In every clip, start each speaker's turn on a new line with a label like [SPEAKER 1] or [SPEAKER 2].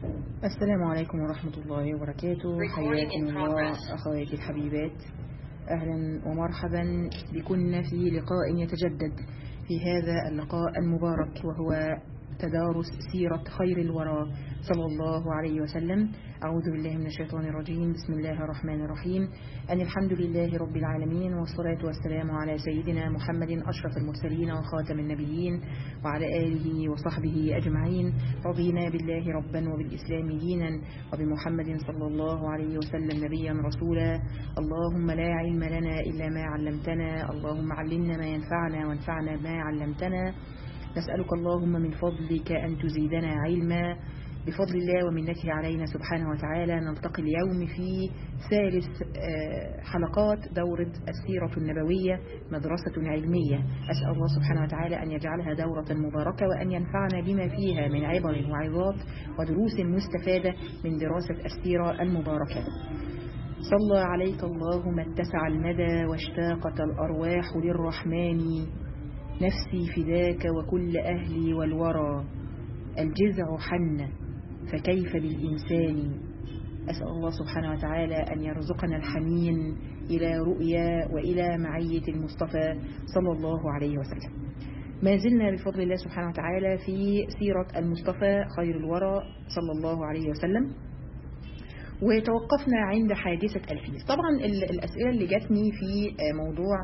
[SPEAKER 1] السلام عليكم ورحمة الله وبركاته حياكم الله أخواتي الحبيبات أهلا ومرحبا بكن في لقاء يتجدد في هذا اللقاء المبارك وهو تدارس سيرة خير الورى صلى الله عليه وسلم أعوذ بالله من الشيطان الرجيم بسم الله الرحمن الرحيم أن الحمد لله رب العالمين والصلاة والسلام على سيدنا محمد أشرف المرسلين وخاتم النبيين وعلى آله وصحبه أجمعين رضينا بالله ربا وبالإسلام دينا وبمحمد صلى الله عليه وسلم نبيا رسولا اللهم لا علم لنا إلا ما علمتنا اللهم علمنا ما ينفعنا وانفعنا ما علمتنا نسألك اللهم من فضلك أن تزيدنا علما بفضل الله ومنته علينا سبحانه وتعالى نلتقي اليوم في ثالث حلقات دورة السيرة النبوية مدرسة علمية أسأل الله سبحانه وتعالى أن يجعلها دورة مباركة وأن ينفعنا بما فيها من عبر وعظات ودروس مستفادة من دراسة السيرة المباركة صلى عليك الله ما اتسع المدى واشتاقت الأرواح للرحمن نفسي فداك وكل أهلي والورى الجزع حن فكيف بالإنسان أسأل الله سبحانه وتعالى أن يرزقنا الحنين إلى رؤيا وإلى معية المصطفى صلى الله عليه وسلم ما زلنا بفضل الله سبحانه وتعالى في سيرة المصطفى خير الورى صلى الله عليه وسلم وتوقفنا عند حادثة الفيل طبعا الأسئلة اللي جاتني في موضوع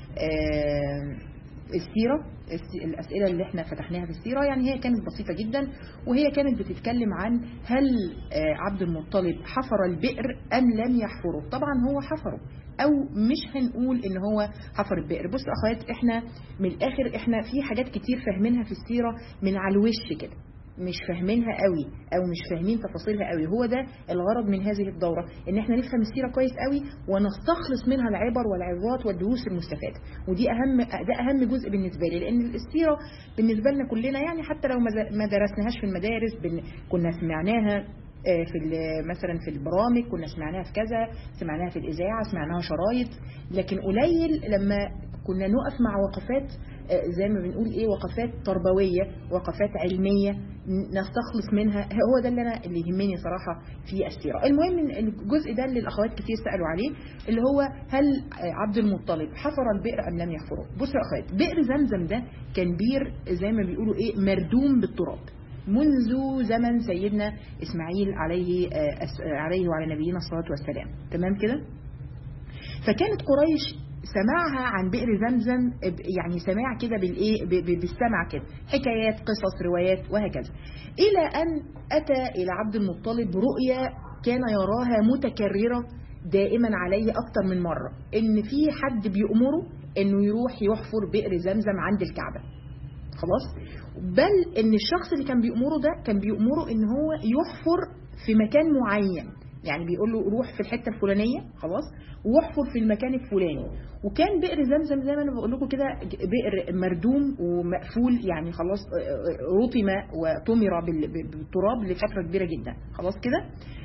[SPEAKER 1] السيرة الأسئلة اللي احنا فتحناها في السيرة يعني هي كانت بسيطة جدا وهي كانت بتتكلم عن هل عبد المطلب حفر البئر أم لم يحفره طبعا هو حفره أو مش هنقول إن هو حفر البئر بص أخوات احنا من الآخر احنا في حاجات كتير فاهمينها في السيرة من على الوش كده مش فاهمينها قوي او مش فاهمين تفاصيلها قوي هو ده الغرض من هذه الدورة ان احنا نفهم السيرة كويس قوي ونستخلص منها العبر والعظات والدروس المستفادة ودي اهم ده اهم جزء بالنسبة لي لان السيرة بالنسبة لنا كلنا يعني حتى لو ما درسناهاش في المدارس كنا سمعناها في مثلا في البرامج كنا سمعناها في كذا سمعناها في الإذاعة سمعناها شرايط لكن قليل لما كنا نقف مع وقفات زي ما بنقول ايه وقفات تربوية وقفات علمية نستخلص منها هو ده اللي انا اللي يهمني صراحة في السيرة المهم الجزء ده اللي الاخوات كتير سألوا عليه اللي هو هل عبد المطلب حفر البئر ام لم يحفره بصوا يا اخوات بئر زمزم ده كان بير زي ما بيقولوا ايه مردوم بالتراب منذ زمن سيدنا إسماعيل عليه عليه وعلى نبينا الصلاة والسلام تمام كده فكانت قريش سماعها عن بئر زمزم يعني سماع كده بالايه بالسمع كده حكايات قصص روايات وهكذا الى ان اتى الى عبد المطلب رؤيا كان يراها متكرره دائما عليه اكتر من مره ان في حد بيأمره انه يروح يحفر بئر زمزم عند الكعبه خلاص بل ان الشخص اللي كان بيأمره ده كان بيأمره ان هو يحفر في مكان معين يعني بيقول له روح في الحته الفلانيه خلاص واحفر في المكان الفلاني وكان بئر زمزم زي ما انا بقول لكم كده بئر مردوم ومقفول يعني خلاص رطم وطمر بالتراب لفتره كبيره جدا خلاص كده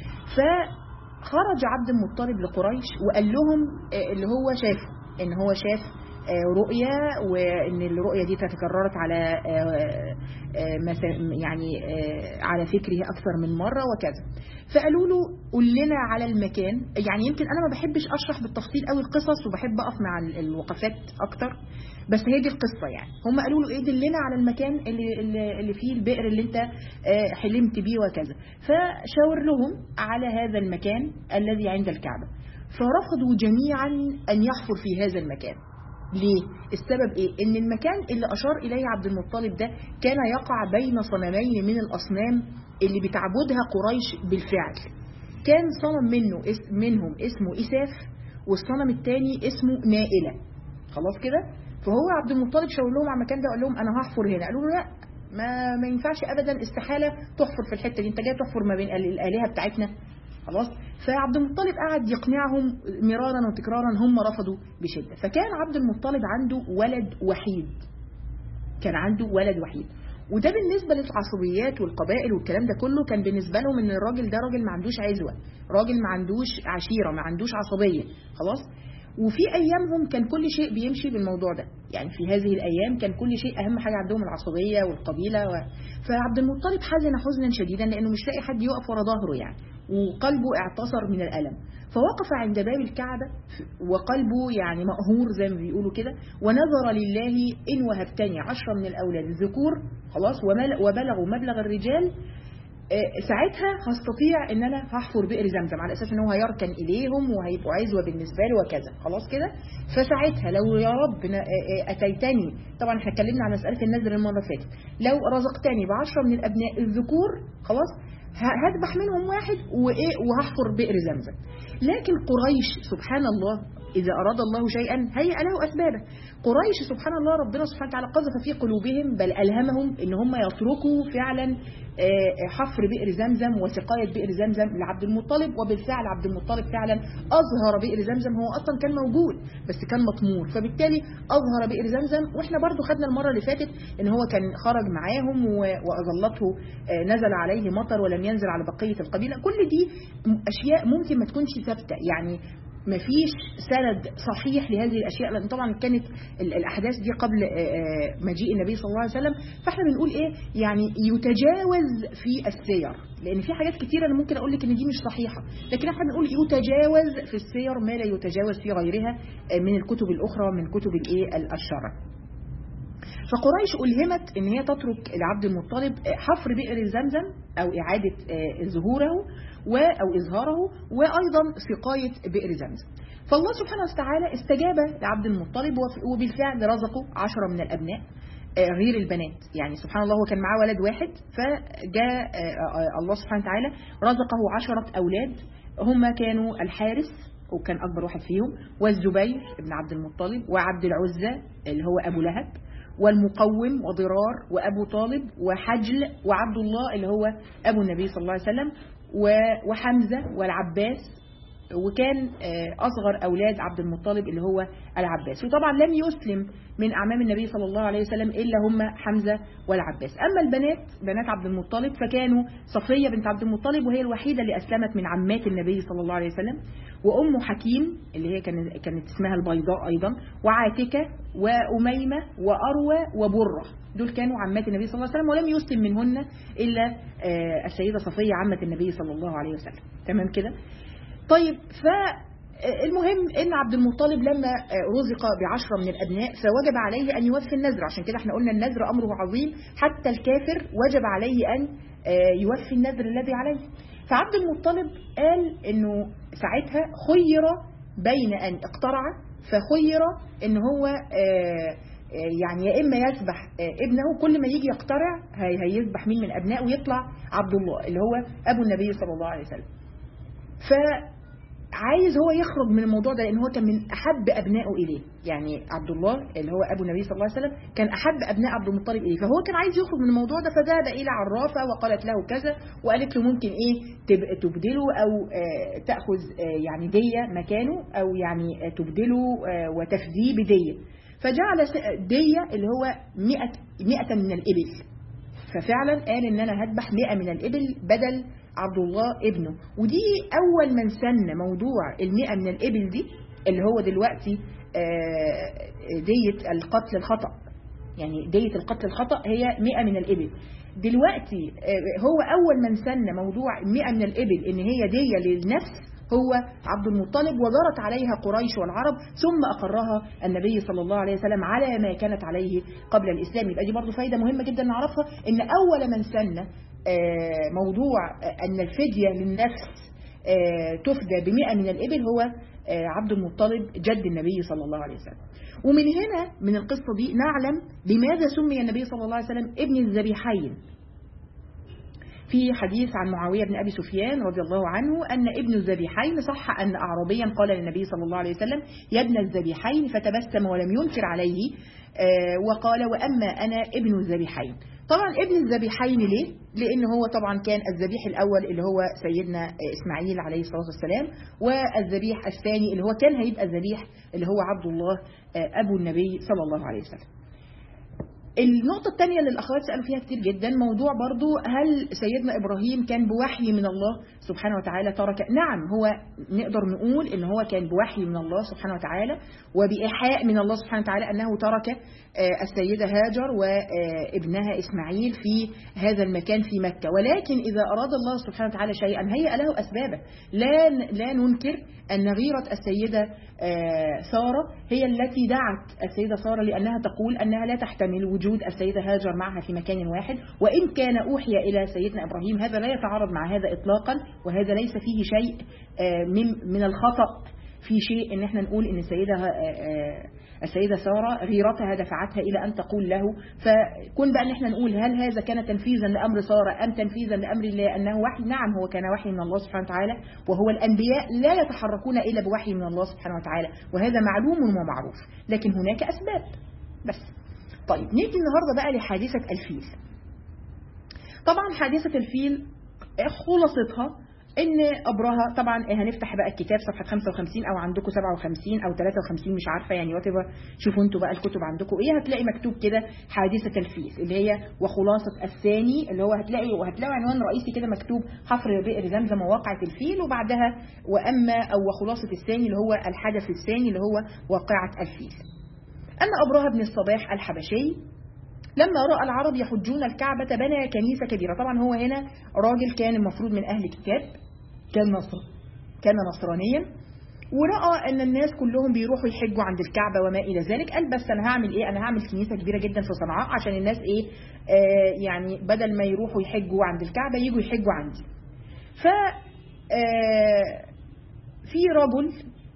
[SPEAKER 1] فخرج عبد المطلب لقريش وقال لهم اللي هو شافه ان هو شاف رؤية وان الرؤية دي تتكررت على يعني على فكره اكثر من مرة وكذا فقالوا له قول لنا على المكان يعني يمكن انا ما بحبش اشرح بالتفصيل قوي القصص وبحب اقف مع الوقفات اكتر بس هي دي القصة يعني هم قالوا له ايه دلنا على المكان اللي, اللي فيه البئر اللي انت حلمت بيه وكذا فشاور لهم على هذا المكان الذي عند الكعبة فرفضوا جميعا ان يحفر في هذا المكان ليه؟ السبب ايه؟ ان المكان اللي اشار اليه عبد المطلب ده كان يقع بين صنمين من الاصنام اللي بتعبدها قريش بالفعل. كان صنم منه اسم منهم اسمه اساف والصنم الثاني اسمه نائلة. خلاص كده؟ فهو عبد المطلب شاور لهم على المكان ده وقال لهم انا هحفر هنا، قالوا له لا ما ما ينفعش ابدا استحاله تحفر في الحته دي انت جاي تحفر ما بين الالهه بتاعتنا خلاص فعبد المطلب قعد يقنعهم مرارا وتكرارا هم رفضوا بشدة فكان عبد المطلب عنده ولد وحيد كان عنده ولد وحيد وده بالنسبة للعصبيات والقبائل والكلام ده كله كان بالنسبة لهم ان الراجل ده راجل ما عندوش عزوة راجل ما عندوش عشيرة ما عندوش عصبية خلاص وفي ايامهم كان كل شيء بيمشي بالموضوع ده يعني في هذه الأيام كان كل شيء أهم حاجة عندهم العصبية والقبيلة و... فعبد المطلب حزن حزنا شديدا لأنه مش لاقي حد يقف ورا ظهره يعني وقلبه اعتصر من الألم فوقف عند باب الكعبة وقلبه يعني مقهور زي ما بيقولوا كده ونظر لله إن وهبتني عشرة من الأولاد الذكور خلاص وبلغوا مبلغ الرجال ساعتها هستطيع ان انا هحفر بئر زمزم على اساس ان هو هيركن اليهم وهيبقوا عزوه بالنسبه له وكذا خلاص كده فساعتها لو يا رب اتيتني طبعا احنا اتكلمنا عن مساله النذر المره اللي فاتت لو رزقتني بعشرة من الابناء الذكور خلاص هذبح منهم واحد وايه وهحفر بئر زمزم لكن قريش سبحان الله إذا أراد الله شيئا هيئ له أسبابه قريش سبحان الله ربنا سبحانه وتعالى قذف في قلوبهم بل ألهمهم إن هم يتركوا فعلا حفر بئر زمزم وسقاية بئر زمزم لعبد المطلب وبالفعل عبد المطلب فعلا أظهر بئر زمزم هو أصلا كان موجود بس كان مطمور فبالتالي أظهر بئر زمزم وإحنا برضو خدنا المرة اللي فاتت إن هو كان خرج معاهم وأظلته نزل عليه مطر ولم ينزل على بقية القبيلة كل دي أشياء ممكن ما تكونش ثابتة يعني مفيش سند صحيح لهذه الأشياء لأن طبعا كانت الأحداث دي قبل مجيء النبي صلى الله عليه وسلم فاحنا بنقول إيه يعني يتجاوز في السير لأن في حاجات كتيرة أنا ممكن أقول لك إن دي مش صحيحة لكن احنا بنقول يتجاوز في السير ما لا يتجاوز في غيرها من الكتب الأخرى من كتب الإيه الشرع فقريش ألهمت ان هي تترك لعبد المطلب حفر بئر زمزم او اعادة ظهوره او اظهاره وايضا سقاية بئر زمزم فالله سبحانه وتعالى استجاب لعبد المطلب وبالفعل رزقه عشرة من الابناء غير البنات يعني سبحان الله هو كان معاه ولد واحد فجاء الله سبحانه وتعالى رزقه عشرة أولاد هم كانوا الحارس وكان أكبر واحد فيهم والزبير ابن عبد المطلب وعبد العزة اللي هو أبو لهب والمقوم وضرار وأبو طالب وحجل وعبد الله اللي هو أبو النبي صلى الله عليه وسلم وحمزة والعباس وكان أصغر أولاد عبد المطلب اللي هو العباس وطبعا لم يسلم من أعمام النبي صلى الله عليه وسلم إلا هم حمزة والعباس أما البنات بنات عبد المطلب فكانوا صفية بنت عبد المطلب وهي الوحيدة اللي أسلمت من عمات النبي صلى الله عليه وسلم وأم حكيم اللي هي كانت اسمها البيضاء أيضا وعاتكة وأميمة وأروى وبرة دول كانوا عمات النبي صلى الله عليه وسلم ولم يسلم منهن إلا السيدة صفية عمة النبي صلى الله عليه وسلم تمام كده طيب فالمهم ان عبد المطلب لما رزق بعشرة من الابناء فوجب عليه ان يوفي النذر عشان كده احنا قلنا النذر امره عظيم حتى الكافر وجب عليه ان يوفي النذر الذي عليه فعبد المطلب قال انه ساعتها خير بين ان اقترع فخير ان هو يعني يا اما يذبح ابنه كل ما يجي يقترع هيذبح مين من ابنائه ويطلع عبد الله اللي هو ابو النبي صلى الله عليه وسلم فعايز هو يخرج من الموضوع ده لان هو كان من احب ابنائه اليه يعني عبد الله اللي هو ابو النبي صلى الله عليه وسلم كان احب ابناء عبد المطلب اليه فهو كان عايز يخرج من الموضوع ده فذهب الى عرافه وقالت له كذا وقالت له ممكن ايه تبدله او تاخذ يعني ديه مكانه او يعني تبدله وتفديه بديه فجعل ديه اللي هو 100 100 من الابل ففعلا قال ان انا هذبح 100 من الابل بدل عبد الله ابنه ودي أول من سن موضوع المئة من الإبل دي اللي هو دلوقتي دية القتل الخطأ يعني دية القتل الخطأ هي مئة من الإبل دلوقتي هو أول من سن موضوع مئة من الإبل إن هي دية للنفس هو عبد المطلب وجرت عليها قريش والعرب ثم أقرها النبي صلى الله عليه وسلم على ما كانت عليه قبل الإسلام يبقى دي برضو فايدة مهمة جدا نعرفها إن أول من سن موضوع أن الفدية للنفس تفدى بمئة من الإبل هو عبد المطلب جد النبي صلى الله عليه وسلم ومن هنا من القصة دي نعلم لماذا سمي النبي صلى الله عليه وسلم ابن الذبيحين في حديث عن معاوية بن أبي سفيان رضي الله عنه أن ابن الذبيحين صح أن أعرابيا قال للنبي صلى الله عليه وسلم يا ابن الذبيحين فتبسم ولم ينكر عليه وقال وأما أنا ابن الذبيحين طبعا ابن الذبيحين ليه؟ لأن هو طبعا كان الذبيح الأول اللي هو سيدنا إسماعيل عليه الصلاة والسلام والذبيح الثاني اللي هو كان هيبقى الذبيح اللي هو عبد الله أبو النبي صلى الله عليه وسلم النقطة الثانية اللي الأخوات سألوا فيها كتير جدا موضوع برضو هل سيدنا إبراهيم كان بوحي من الله سبحانه وتعالى ترك نعم هو نقدر نقول إن هو كان بوحي من الله سبحانه وتعالى وبإيحاء من الله سبحانه وتعالى أنه ترك آه، السيدة هاجر وابنها إسماعيل في هذا المكان في مكة ولكن إذا أراد الله سبحانه وتعالى شيئا هيأ له أسبابه لا لا ننكر أن غيرة السيدة آه، سارة هي التي دعت السيدة سارة لأنها تقول أنها لا تحتمل وجود السيدة هاجر معها في مكان واحد وإن كان أوحي إلى سيدنا إبراهيم هذا لا يتعارض مع هذا إطلاقا وهذا ليس فيه شيء آه، من من الخطأ في شيء ان احنا نقول ان السيدة السيدة سارة غيرتها دفعتها إلى أن تقول له فكون بقى ان احنا نقول هل هذا كان تنفيذا لأمر سارة أم تنفيذا لأمر الله أنه وحي نعم هو كان وحي من الله سبحانه وتعالى وهو الأنبياء لا يتحركون إلا بوحي من الله سبحانه وتعالى وهذا معلوم ومعروف لكن هناك أسباب بس طيب نيجي النهاردة بقى لحادثة الفيل طبعا حادثة الفيل خلاصتها ان ابرهة طبعا هنفتح بقى الكتاب صفحه 55 او عندكم 57 او 53 مش عارفه يعني وات شوفوا انتوا بقى الكتب عندكم ايه هتلاقي مكتوب كده حادثه الفيل اللي هي وخلاصه الثاني اللي هو هتلاقي وهتلاقي عنوان رئيسي كده مكتوب حفر بئر زمزم وواقعه الفيل وبعدها واما او وخلاصه الثاني اللي هو الحدث الثاني اللي هو واقعه الفيل أن أبرهة بن الصباح الحبشي لما رأى العرب يحجون الكعبة بنى كنيسة كبيرة طبعا هو هنا راجل كان المفروض من أهل كتاب كان نصر كان نصرانيا ورأى أن الناس كلهم بيروحوا يحجوا عند الكعبة وما إلى ذلك قال بس أنا هعمل إيه أنا هعمل كنيسة كبيرة جدا في صنعاء عشان الناس إيه آه يعني بدل ما يروحوا يحجوا عند الكعبة يجوا يحجوا عندي ف آه في رجل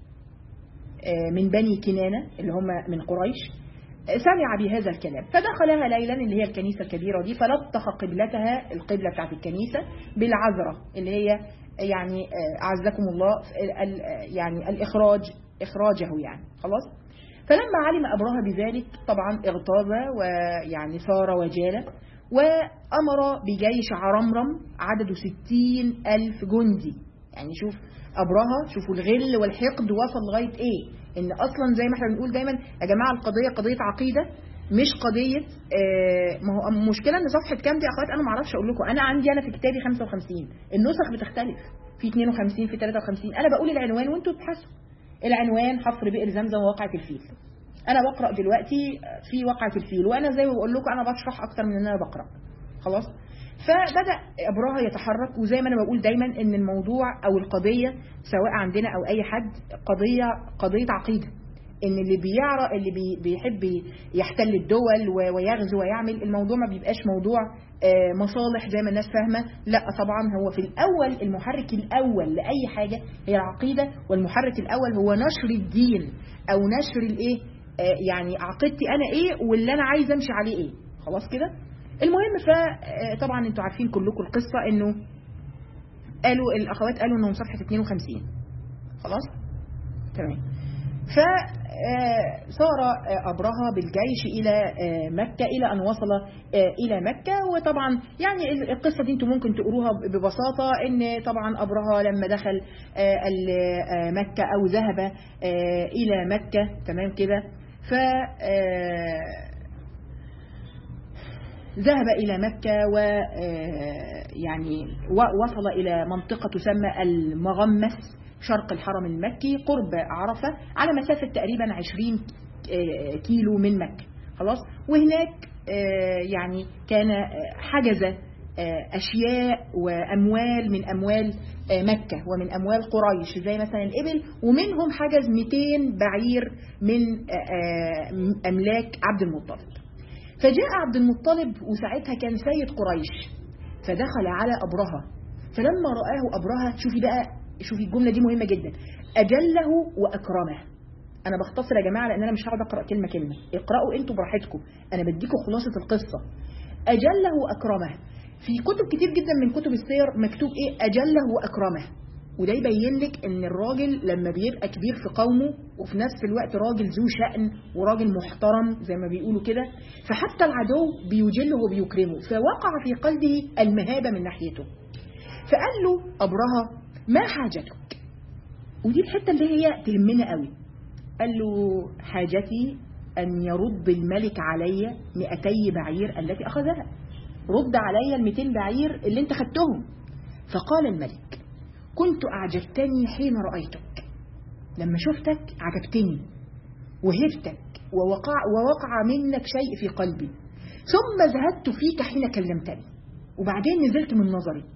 [SPEAKER 1] آه من بني كنانة اللي هم من قريش سمع بهذا الكلام فدخلها ليلا اللي هي الكنيسة الكبيرة دي فلطخ قبلتها القبلة بتاعت الكنيسة بالعذرة اللي هي يعني أعزكم الله يعني الإخراج إخراجه يعني خلاص فلما علم أبرهة بذلك طبعا اغتاظ ويعني صار وجال وأمر بجيش عرمرم عدده ستين ألف جندي يعني شوف أبرهة شوفوا الغل والحقد وصل لغاية إيه ان اصلا زي ما احنا بنقول دايما يا جماعه القضيه قضيه عقيده مش قضيه آه ما هو المشكله ان صفحه كام دي يا اخوات انا ما اعرفش اقول لكم انا عندي انا في كتابي 55 النسخ بتختلف في 52 في 53 انا بقول العنوان وانتوا تبحثوا العنوان حفر بئر زمزم وواقعه الفيل انا بقرا دلوقتي في واقعه الفيل وانا زي ما بقول لكم انا بشرح اكتر من ان انا بقرا خلاص فبدأ أبرهة يتحرك وزي ما أنا بقول دايما إن الموضوع أو القضية سواء عندنا أو أي حد قضية قضية عقيدة إن اللي بيعرف اللي بي بيحب يحتل الدول ويغزو ويعمل الموضوع ما بيبقاش موضوع مصالح زي ما الناس فاهمة لا طبعا هو في الأول المحرك الأول لأي حاجة هي العقيدة والمحرك الأول هو نشر الدين أو نشر الإيه يعني عقيدتي أنا إيه واللي أنا عايز أمشي عليه إيه خلاص كده المهم فطبعا انتوا عارفين كلكم القصة انه قالوا الاخوات قالوا انهم صفحة 52 خلاص تمام فصار أبرهة بالجيش إلى مكة إلى أن وصل إلى مكة وطبعا يعني القصة دي انتم ممكن تقروها ببساطة إن طبعا أبرهة لما دخل مكة أو ذهب إلى مكة تمام كده ف ذهب إلى مكة و يعني وصل إلى منطقة تسمى المغمس شرق الحرم المكي قرب عرفة على مسافة تقريبا 20 كيلو من مكة خلاص وهناك يعني كان حجز أشياء وأموال من أموال مكة ومن أموال قريش زي مثلا الإبل ومنهم حجز 200 بعير من أملاك عبد المطلب فجاء عبد المطلب وساعتها كان سيد قريش فدخل على أبرهة فلما رآه أبرهة شوفي بقى شوفي الجملة دي مهمة جدا أجله وأكرمه أنا بختصر يا جماعة لأن أنا مش هقعد أقرأ كلمة كلمة اقرأوا أنتوا براحتكم أنا بديكم خلاصة القصة أجله وأكرمه في كتب كتير جدا من كتب السير مكتوب إيه أجله وأكرمه وده يبين لك ان الراجل لما بيبقى كبير في قومه وفي نفس الوقت راجل ذو شأن وراجل محترم زي ما بيقولوا كده فحتى العدو بيجله وبيكرمه فوقع في قلبه المهابة من ناحيته فقال له أبرهة ما حاجتك ودي الحتة اللي هي تهمنا قوي قال له حاجتي أن يرد الملك علي 200 بعير التي أخذها رد علي ال 200 بعير اللي انت خدتهم فقال الملك كنت أعجبتني حين رأيتك لما شفتك عجبتني وهبتك ووقع, ووقع منك شيء في قلبي ثم زهدت فيك حين كلمتني وبعدين نزلت من نظري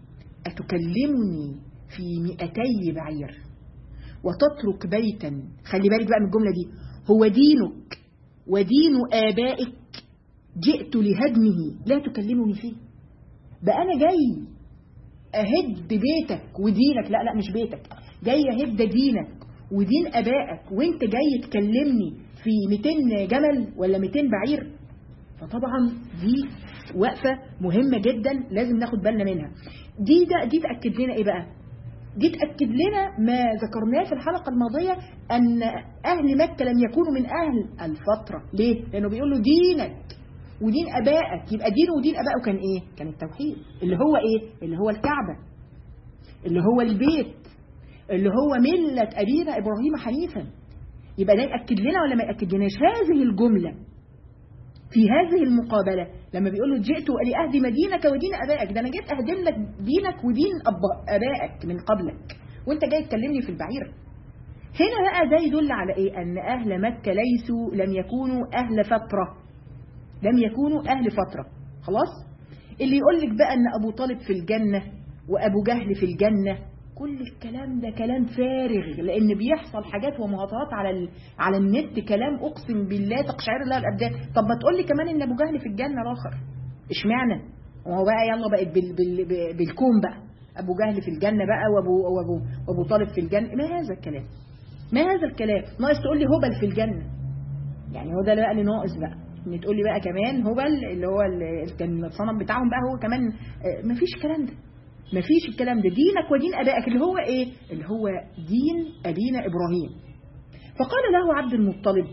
[SPEAKER 1] أتكلمني في مئتي بعير وتترك بيتا خلي بالك بقى من الجملة دي هو دينك ودين آبائك جئت لهدمه لا تكلمني فيه بقى أنا جاي أهد بيتك ودينك لا لا مش بيتك جاي أهد دينك ودين أبائك وانت جاي تكلمني في 200 جمل ولا 200 بعير فطبعا دي وقفة مهمة جدا لازم ناخد بالنا منها دي ده دي تأكد لنا ايه بقى دي تأكد لنا ما ذكرناه في الحلقة الماضية أن أهل مكة لم يكونوا من أهل الفترة ليه؟ لأنه بيقول له دينك ودين أبائك يبقى دينه ودين أبائه كان إيه؟ كان التوحيد اللي هو إيه؟ اللي هو الكعبة اللي هو البيت اللي هو ملة أبينا إبراهيم حنيفا يبقى ده يأكد لنا ولا ما يأكد لناش هذه الجملة في هذه المقابلة لما بيقول له جئت لأهدم دينك ودين أبائك ده أنا جيت أهدم لك دينك ودين أبائك من قبلك وانت جاي تكلمني في البعير هنا بقى ده يدل على ايه ان اهل مكة ليسوا لم يكونوا اهل فترة لم يكونوا اهل فترة خلاص اللي يقول لك بقى ان ابو طالب في الجنة وابو جهل في الجنة كل الكلام ده كلام فارغ لان بيحصل حاجات ومهاترات على ال... على النت كلام اقسم بالله تقشعر لها الابدان طب ما تقول لي كمان ان ابو جهل في الجنة الاخر اشمعنى وهو بقى يلا بقت بال... بال... بالكون بقى ابو جهل في الجنة بقى وابو وابو وابو طالب في الجنة ما هذا الكلام ما هذا الكلام ناقص تقول لي هبل في الجنة يعني هو ده بقى اللي ناقص بقى ان تقول لي بقى كمان هبل اللي هو اللي كان الصنم بتاعهم بقى هو كمان ما فيش الكلام ده ما فيش الكلام ده دينك ودين ابائك اللي هو ايه اللي هو دين ابينا ابراهيم فقال له عبد المطلب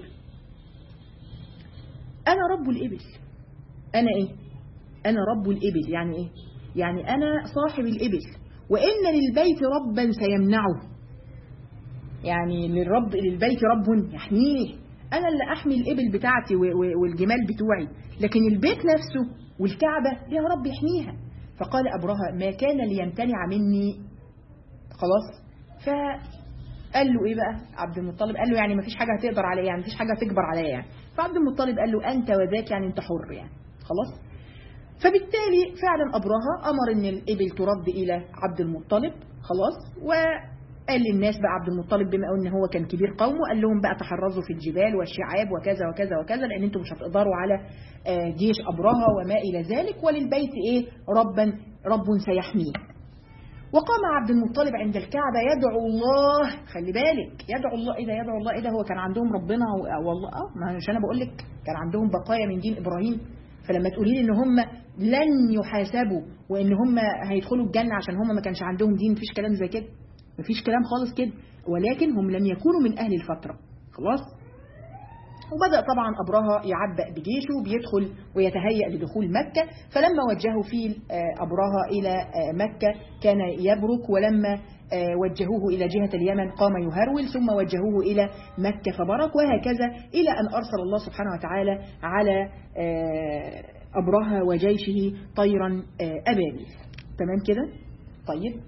[SPEAKER 1] انا رب الابل انا ايه انا رب الابل يعني ايه يعني انا صاحب الابل وان للبيت ربا سيمنعه يعني للرب للبيت رب يحميه أنا اللي أحمي الإبل بتاعتي والجمال بتوعي لكن البيت نفسه والكعبة ليها رب يحميها فقال أبرهة ما كان ليمتنع مني خلاص فقال له إيه بقى عبد المطلب قال له يعني ما فيش حاجة هتقدر عليا يعني ما فيش حاجة هتكبر عليا يعني فعبد المطلب قال له أنت وذاك يعني أنت حر يعني خلاص فبالتالي فعلا أبرهة أمر أن الإبل ترد إلى عبد المطلب خلاص و قال للناس بقى عبد المطلب بما ان هو كان كبير قومه قال لهم بقى تحرزوا في الجبال والشعاب وكذا وكذا وكذا لان انتم مش هتقدروا على جيش ابرهه وما الى ذلك وللبيت ايه ربا رب سيحميه وقام عبد المطلب عند الكعبة يدعو الله خلي بالك يدعو الله إيه ده يدعو الله إيه ده هو كان عندهم ربنا والله اه ما مش أنا بقول لك كان عندهم بقايا من دين إبراهيم فلما تقولي لي إن هم لن يحاسبوا وإن هم هيدخلوا الجنة عشان هم ما كانش عندهم دين مفيش كلام زي كده مفيش كلام خالص كده ولكن هم لم يكونوا من أهل الفترة خلاص وبدأ طبعا أبرهة يعبأ بجيشه بيدخل ويتهيأ لدخول مكة فلما وجهوا فيل أبرهة إلى مكة كان يبرك ولما وجهوه إلى جهة اليمن قام يهرول ثم وجهوه إلى مكة فبرك وهكذا إلى أن أرسل الله سبحانه وتعالى على أبرهة وجيشه طيرا أبابيل تمام كده طيب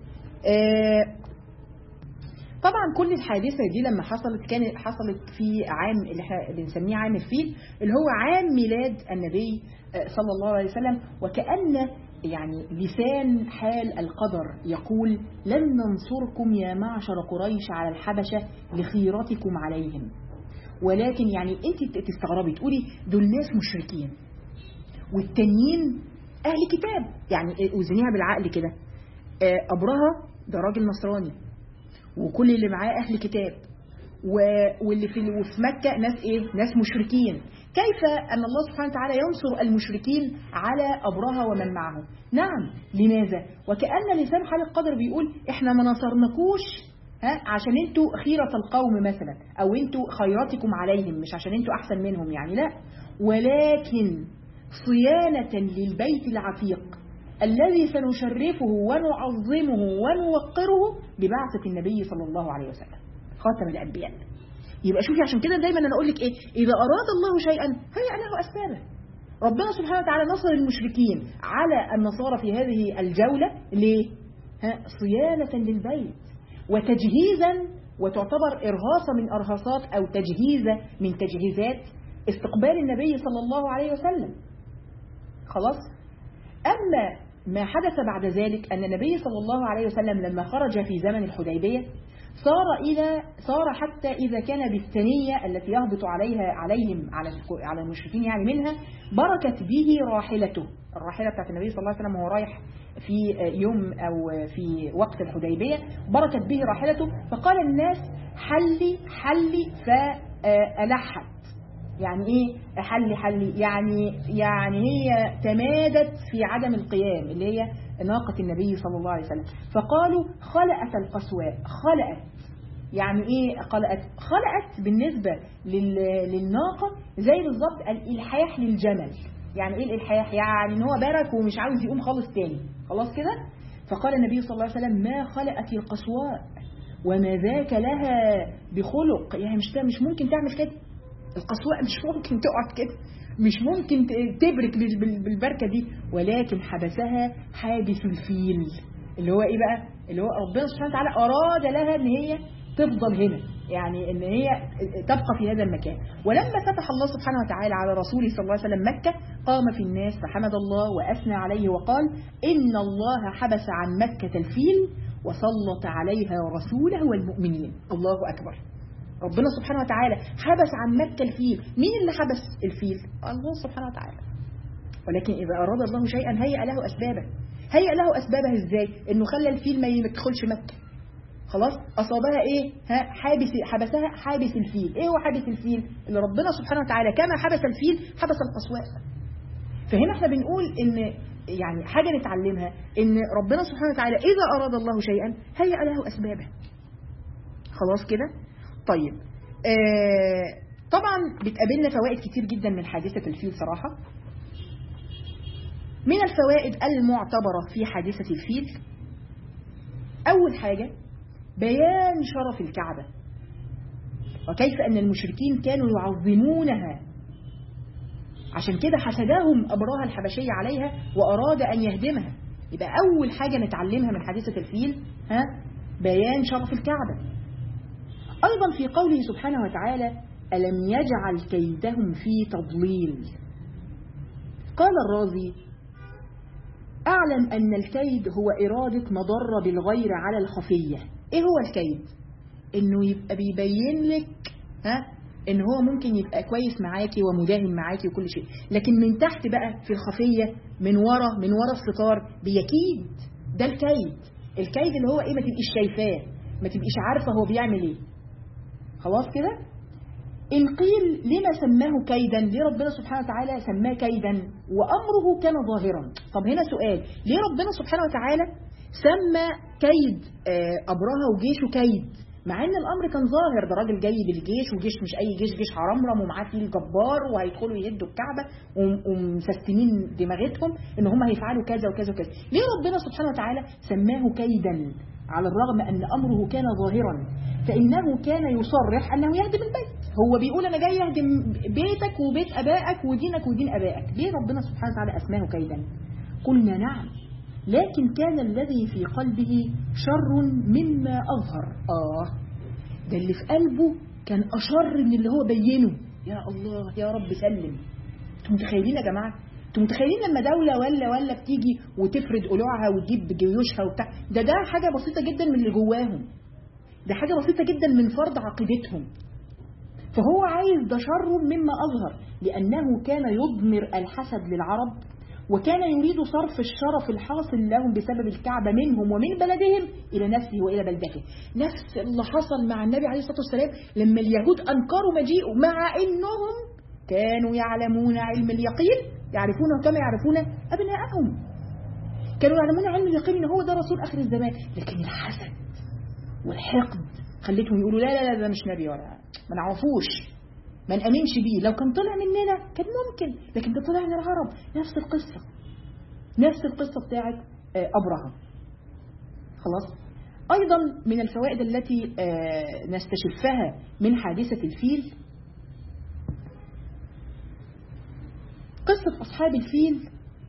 [SPEAKER 1] طبعا كل الحادثة دي لما حصلت كانت حصلت في عام اللي احنا بنسميه عام الفيل اللي هو عام ميلاد النبي صلى الله عليه وسلم وكأن يعني لسان حال القدر يقول لن ننصركم يا معشر قريش على الحبشة لخيرتكم عليهم ولكن يعني انت تستغربي تقولي دول ناس مشركين والتانيين اهل كتاب يعني وزنيها بالعقل كده ابرهة ده راجل نصراني وكل اللي معاه أهل كتاب واللي في وفي مكة ناس إيه؟ ناس مشركين كيف أن الله سبحانه وتعالى ينصر المشركين على أبرهة ومن معه نعم لماذا وكأن لسان حال القدر بيقول إحنا ما نصرناكوش ها عشان انتوا خيرة القوم مثلا أو انتوا خيراتكم عليهم مش عشان انتوا أحسن منهم يعني لا ولكن صيانة للبيت العتيق الذي سنشرفه ونعظمه ونوقره ببعثة النبي صلى الله عليه وسلم خاتم الأنبياء يبقى شوفي عشان كده دايما انا اقول لك ايه اذا اراد الله شيئا هيأ له اسبابه ربنا سبحانه وتعالى نصر المشركين على النصارى في هذه الجولة ليه؟ ها صيانة للبيت وتجهيزا وتعتبر إرهاصة من أرهاصات أو تجهيزة من تجهيزات استقبال النبي صلى الله عليه وسلم خلاص أما ما حدث بعد ذلك أن النبي صلى الله عليه وسلم لما خرج في زمن الحديبية صار إلى صار حتى إذا كان بالثنية التي يهبط عليها عليهم على على المشركين يعني منها بركت به راحلته الراحلة بتاعت النبي صلى الله عليه وسلم وهو رايح في يوم أو في وقت الحديبية بركت به راحلته فقال الناس حلي حلي فألحت يعني ايه حلي حلي يعني يعني هي تمادت في عدم القيام اللي هي ناقة النبي صلى الله عليه وسلم فقالوا خلأت القسواء خلأت يعني ايه خلأت خلأت بالنسبة للناقة زي بالظبط الإلحاح للجمل يعني ايه الإلحاح يعني ان هو برك ومش عاوز يقوم خالص تاني خلاص كده فقال النبي صلى الله عليه وسلم ما خلأت القسواء وما ذاك لها بخلق يعني مش مش ممكن تعمل كده القسواء مش ممكن تقعد كده مش ممكن تبرك بالبركة دي ولكن حبسها حابس الفيل اللي هو ايه بقى اللي هو ربنا سبحانه وتعالى أراد لها ان هي تفضل هنا يعني ان هي تبقى في هذا المكان ولما فتح الله سبحانه وتعالى على رسوله صلى الله عليه وسلم مكة قام في الناس فحمد الله وأثنى عليه وقال إن الله حبس عن مكة الفيل وسلط عليها رسوله والمؤمنين الله أكبر ربنا سبحانه وتعالى حبس عن مكة الفيل مين اللي حبس الفيل الله سبحانه وتعالى ولكن إذا أراد الله شيئا هيأ له أسبابه هيأ له أسبابه إزاي إنه خلى الفيل ما يدخلش مكة خلاص أصابها إيه ها حابس حبسها حابس الفيل إيه هو حابس الفيل اللي ربنا سبحانه وتعالى كما حبس الفيل حبس القسواء فهنا احنا بنقول إن يعني حاجة نتعلمها إن ربنا سبحانه وتعالى إذا أراد الله شيئا هيأ له أسبابه خلاص كده طيب آه طبعا بتقابلنا فوائد كتير جدا من حادثة الفيل صراحة من الفوائد المعتبرة في حادثة الفيل أول حاجة بيان شرف الكعبة وكيف أن المشركين كانوا يعظمونها عشان كده حسدهم أبراها الحبشية عليها وأراد أن يهدمها يبقى أول حاجة نتعلمها من حادثة الفيل ها بيان شرف الكعبة أيضا في قوله سبحانه وتعالى ألم يجعل كيدهم في تضليل قال الرازي أعلم أن الكيد هو إرادة مضرة بالغير على الخفية إيه هو الكيد؟ إنه يبقى بيبين لك ها إن هو ممكن يبقى كويس معاكي ومداهم معاكي وكل شيء لكن من تحت بقى في الخفية من ورا من ورا الستار بيكيد ده الكيد الكيد اللي هو إيه ما تبقيش شايفاه ما تبقيش عارفة هو بيعمل إيه خلاص كده إن قيل لما سماه كيدا ليه ربنا سبحانه وتعالى سماه كيدا وأمره كان ظاهرا طب هنا سؤال ليه ربنا سبحانه وتعالى سمى كيد أبرهة وجيشه كيد مع ان الامر كان ظاهر ده راجل جاي بالجيش وجيش مش اي جيش جيش حرمرم ومعاه فيل جبار وهيدخلوا يهدوا الكعبه ومسستمين دماغتهم ان هم هيفعلوا كذا وكذا وكذا ليه ربنا سبحانه وتعالى سماه كيدا على الرغم ان امره كان ظاهرا فانه كان يصرح انه يهدم البيت هو بيقول انا جاي اهدم بيتك وبيت ابائك ودينك ودين ابائك ليه ربنا سبحانه وتعالى اسماه كيدا قلنا نعم لكن كان الذي في قلبه شر مما أظهر آه ده اللي في قلبه كان أشر من اللي هو بينه يا الله يا رب سلم انتوا متخيلين يا جماعة انتوا متخيلين لما دولة ولا ولا بتيجي وتفرد قلوعها وتجيب جيوشها وبتاع ده ده حاجة بسيطة جدا من اللي جواهم ده حاجة بسيطة جدا من فرض عقيدتهم فهو عايز ده شر مما أظهر لأنه كان يضمر الحسد للعرب وكان يريد صرف الشرف الحاصل لهم بسبب الكعبة منهم ومن بلدهم إلى نفسه وإلى بلدته نفس اللي حصل مع النبي عليه الصلاة والسلام لما اليهود أنكروا مجيئه مع إنهم كانوا يعلمون علم اليقين يعرفونه كما يعرفون أبناءهم كانوا يعلمون علم اليقين إن هو ده رسول آخر الزمان لكن الحسد والحقد خليتهم يقولوا لا لا لا ده مش نبي ولا ما نعرفوش ما نأمنش بيه لو كان طلع مننا كان ممكن لكن ده طلع من العرب نفس القصة نفس القصة بتاعت أبرهة خلاص أيضا من الفوائد التي نستشفها من حادثة الفيل قصة أصحاب الفيل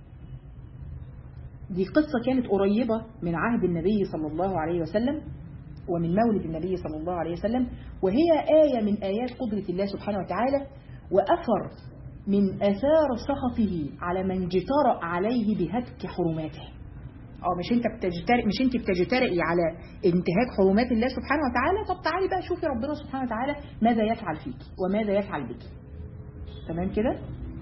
[SPEAKER 1] دي قصة كانت قريبة من عهد النبي صلى الله عليه وسلم ومن مولد النبي صلى الله عليه وسلم وهي آية من آيات قدرة الله سبحانه وتعالى وأثر من أثار سخطه على من جترأ عليه بهتك حرماته أو مش انت بتجترئ مش انت بتجترئي على انتهاك حرمات الله سبحانه وتعالى طب تعالي بقى شوفي ربنا سبحانه وتعالى ماذا يفعل فيك وماذا يفعل بك تمام كده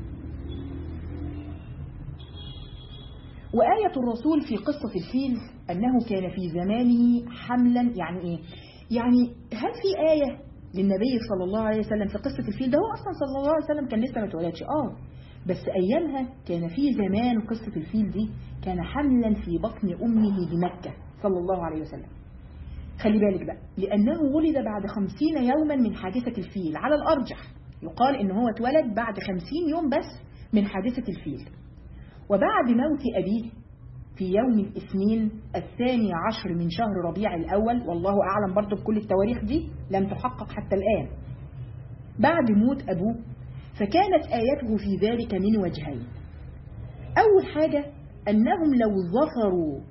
[SPEAKER 1] وآية الرسول في قصة الفيل أنه كان في زمانه حملا يعني إيه؟ يعني هل في آية للنبي صلى الله عليه وسلم في قصة الفيل ده هو أصلا صلى الله عليه وسلم كان لسه ما اتولدش آه بس أيامها كان في زمان قصة الفيل دي كان حملا في بطن أمه بمكة صلى الله عليه وسلم خلي بالك بقى لأنه ولد بعد خمسين يوما من حادثة الفيل على الأرجح يقال إن هو اتولد بعد خمسين يوم بس من حادثة الفيل وبعد موت أبيه في يوم الاثنين الثاني عشر من شهر ربيع الأول والله أعلم برضو بكل التواريخ دي لم تحقق حتى الآن بعد موت أبوه فكانت آياته في ذلك من وجهين أول حاجة أنهم لو ظفروا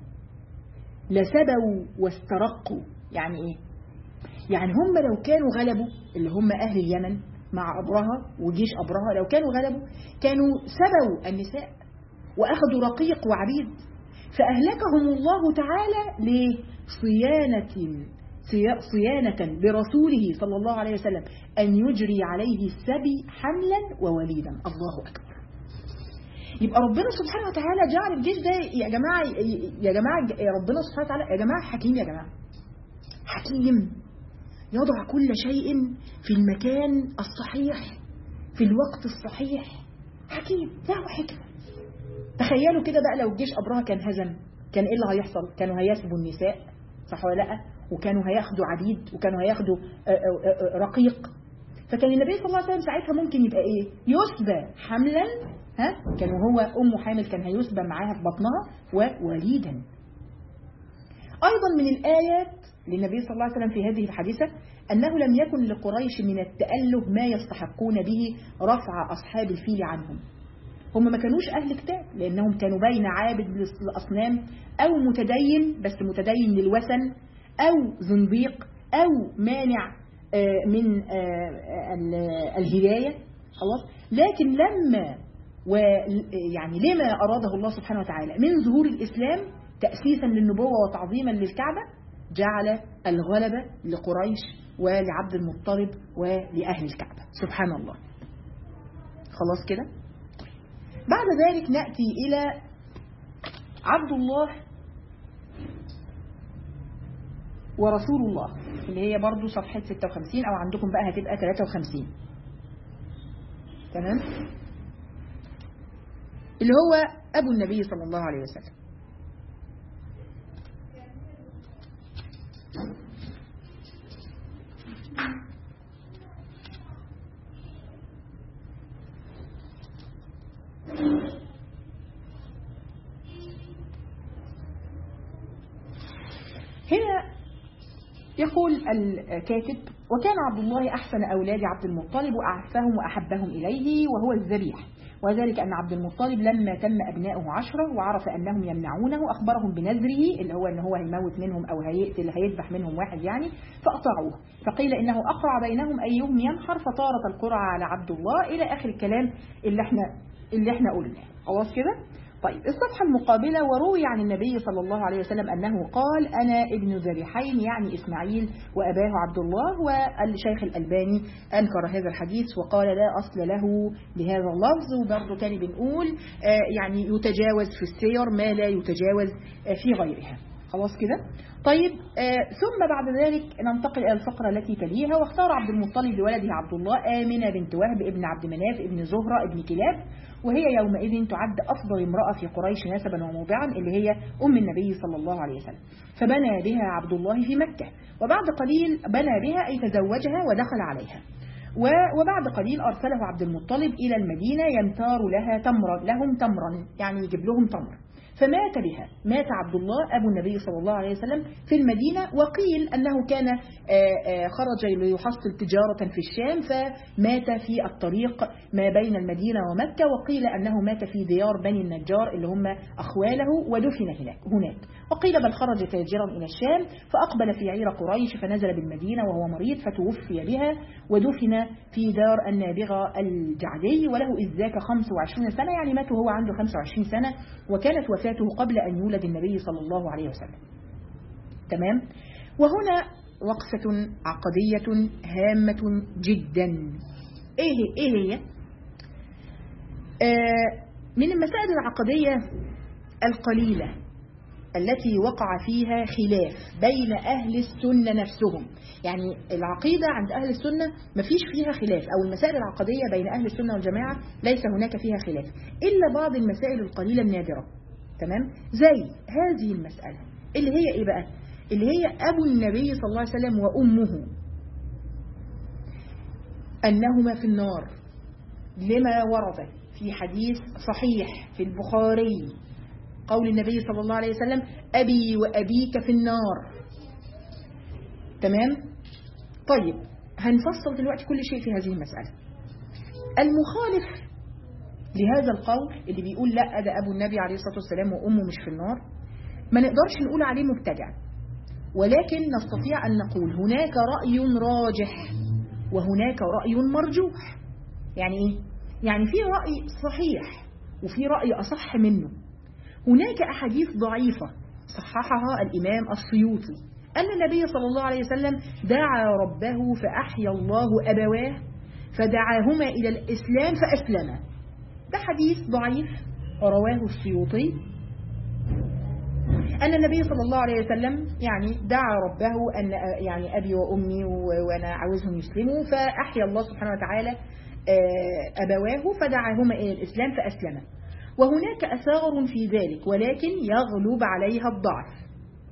[SPEAKER 1] لسبوا واسترقوا يعني إيه؟ يعني هم لو كانوا غلبوا اللي هم أهل اليمن مع أبرهة وجيش أبرهة لو كانوا غلبوا كانوا سبوا النساء وأخذوا رقيق وعبيد فأهلكهم الله تعالى لصيانة صيانة برسوله صلى الله عليه وسلم أن يجري عليه السبي حملا ووليدا الله أكبر يبقى ربنا سبحانه وتعالى جعل الجيش ده يا جماعة يا جماعة ربنا سبحانه وتعالى يا جماعة حكيم يا جماعة حكيم يضع كل شيء في المكان الصحيح في الوقت الصحيح حكيم له حكمة تخيلوا كده بقى لو الجيش أبرهة كان هزم كان إيه اللي هيحصل كانوا هيسبوا النساء صح ولا لا وكانوا هياخدوا عبيد وكانوا هياخدوا رقيق فكان النبي صلى الله عليه وسلم ساعتها ممكن يبقى ايه يسبى حملا ها كان هو أم حامل كان هيسبى معاها في بطنها ووليدا أيضا من الآيات للنبي صلى الله عليه وسلم في هذه الحادثة أنه لم يكن لقريش من التأله ما يستحقون به رفع أصحاب الفيل عنهم هم ما كانوش أهل كتاب لأنهم كانوا بين عابد للأصنام أو متدين بس متدين للوثن أو زنديق أو مانع من الهداية خلاص لكن لما ويعني لما أراده الله سبحانه وتعالى من ظهور الإسلام تأسيسا للنبوة وتعظيما للكعبة جعل الغلبة لقريش ولعبد المطلب ولأهل الكعبة سبحان الله خلاص كده بعد ذلك نأتي إلى عبد الله ورسول الله اللي هي برضو صفحة 56 أو عندكم بقى هتبقى 53 تمام اللي هو أبو النبي صلى الله عليه وسلم هنا يقول الكاتب وكان عبد الله أحسن أولاد عبد المطلب وأعفهم وأحبهم إليه وهو الذبيح وذلك أن عبد المطلب لما تم أبنائه عشرة وعرف أنهم يمنعونه أخبرهم بنذره اللي هو أنه هو هيموت منهم أو هيقتل هيذبح منهم واحد يعني فأطاعوه فقيل إنه أقرع بينهم أيهم ينحر فطارت القرعة على عبد الله إلى آخر الكلام اللي احنا اللي احنا قلناه خلاص كده طيب الصفحة المقابلة وروي عن النبي صلى الله عليه وسلم أنه قال أنا ابن ذبيحين يعني إسماعيل وأباه عبد الله والشيخ الألباني أنكر هذا الحديث وقال لا أصل له لهذا اللفظ وبرضه تاني بنقول يعني يتجاوز في السير ما لا يتجاوز في غيرها خلاص كده طيب آه ثم بعد ذلك ننتقل إلى الفقرة التي تليها واختار عبد المطلب لولده عبد الله آمنة بنت وهب ابن عبد مناف ابن زهرة ابن كلاب وهي يومئذ تعد أفضل امرأة في قريش نسبا وموضعا اللي هي أم النبي صلى الله عليه وسلم فبنى بها عبد الله في مكة وبعد قليل بنى بها أي تزوجها ودخل عليها وبعد قليل أرسله عبد المطلب إلى المدينة يمتار لها تمرا لهم تمرا يعني يجيب لهم تمر فمات بها مات عبد الله أبو النبي صلى الله عليه وسلم في المدينة وقيل أنه كان خرج ليحصل تجارة في الشام فمات في الطريق ما بين المدينة ومكة وقيل أنه مات في ديار بني النجار اللي هم أخواله ودفن هناك, هناك وقيل بل خرج تاجرا إلى الشام فأقبل في عير قريش فنزل بالمدينة وهو مريض فتوفي بها ودفن في دار النابغة الجعدي وله إذ ذاك 25 سنة يعني مات وهو عنده 25 سنة وكانت وفاته قبل أن يولد النبي صلى الله عليه وسلم تمام وهنا وقفة عقدية هامة جدا إيه, إيه هي آه من المسائل العقدية القليلة التي وقع فيها خلاف بين أهل السنة نفسهم يعني العقيدة عند أهل السنة مفيش فيها خلاف أو المسائل العقدية بين أهل السنة والجماعة ليس هناك فيها خلاف إلا بعض المسائل القليلة النادرة تمام زي هذه المسألة اللي هي إيه بقى اللي هي أبو النبي صلى الله عليه وسلم وأمه أنهما في النار لما ورد في حديث صحيح في البخاري قول النبي صلى الله عليه وسلم أبي وأبيك في النار تمام طيب هنفصل دلوقتي كل شيء في هذه المسألة المخالف لهذا القول اللي بيقول لا ده أبو النبي عليه الصلاة والسلام وأمه مش في النار ما نقدرش نقول عليه مبتدع ولكن نستطيع أن نقول هناك رأي راجح وهناك رأي مرجوح يعني إيه؟ يعني في رأي صحيح وفي رأي أصح منه هناك أحاديث ضعيفة صححها الإمام السيوطي أن النبي صلى الله عليه وسلم دعا ربه فأحيا الله أبواه فدعاهما إلى الإسلام فأسلما ده حديث ضعيف رواه السيوطي أن النبي صلى الله عليه وسلم يعني دعا ربه أن يعني أبي وأمي وأنا عاوزهم يسلموا فأحيا الله سبحانه وتعالى أبواه فدعاهما إلى الإسلام فأسلما وهناك أثار في ذلك ولكن يغلب عليها الضعف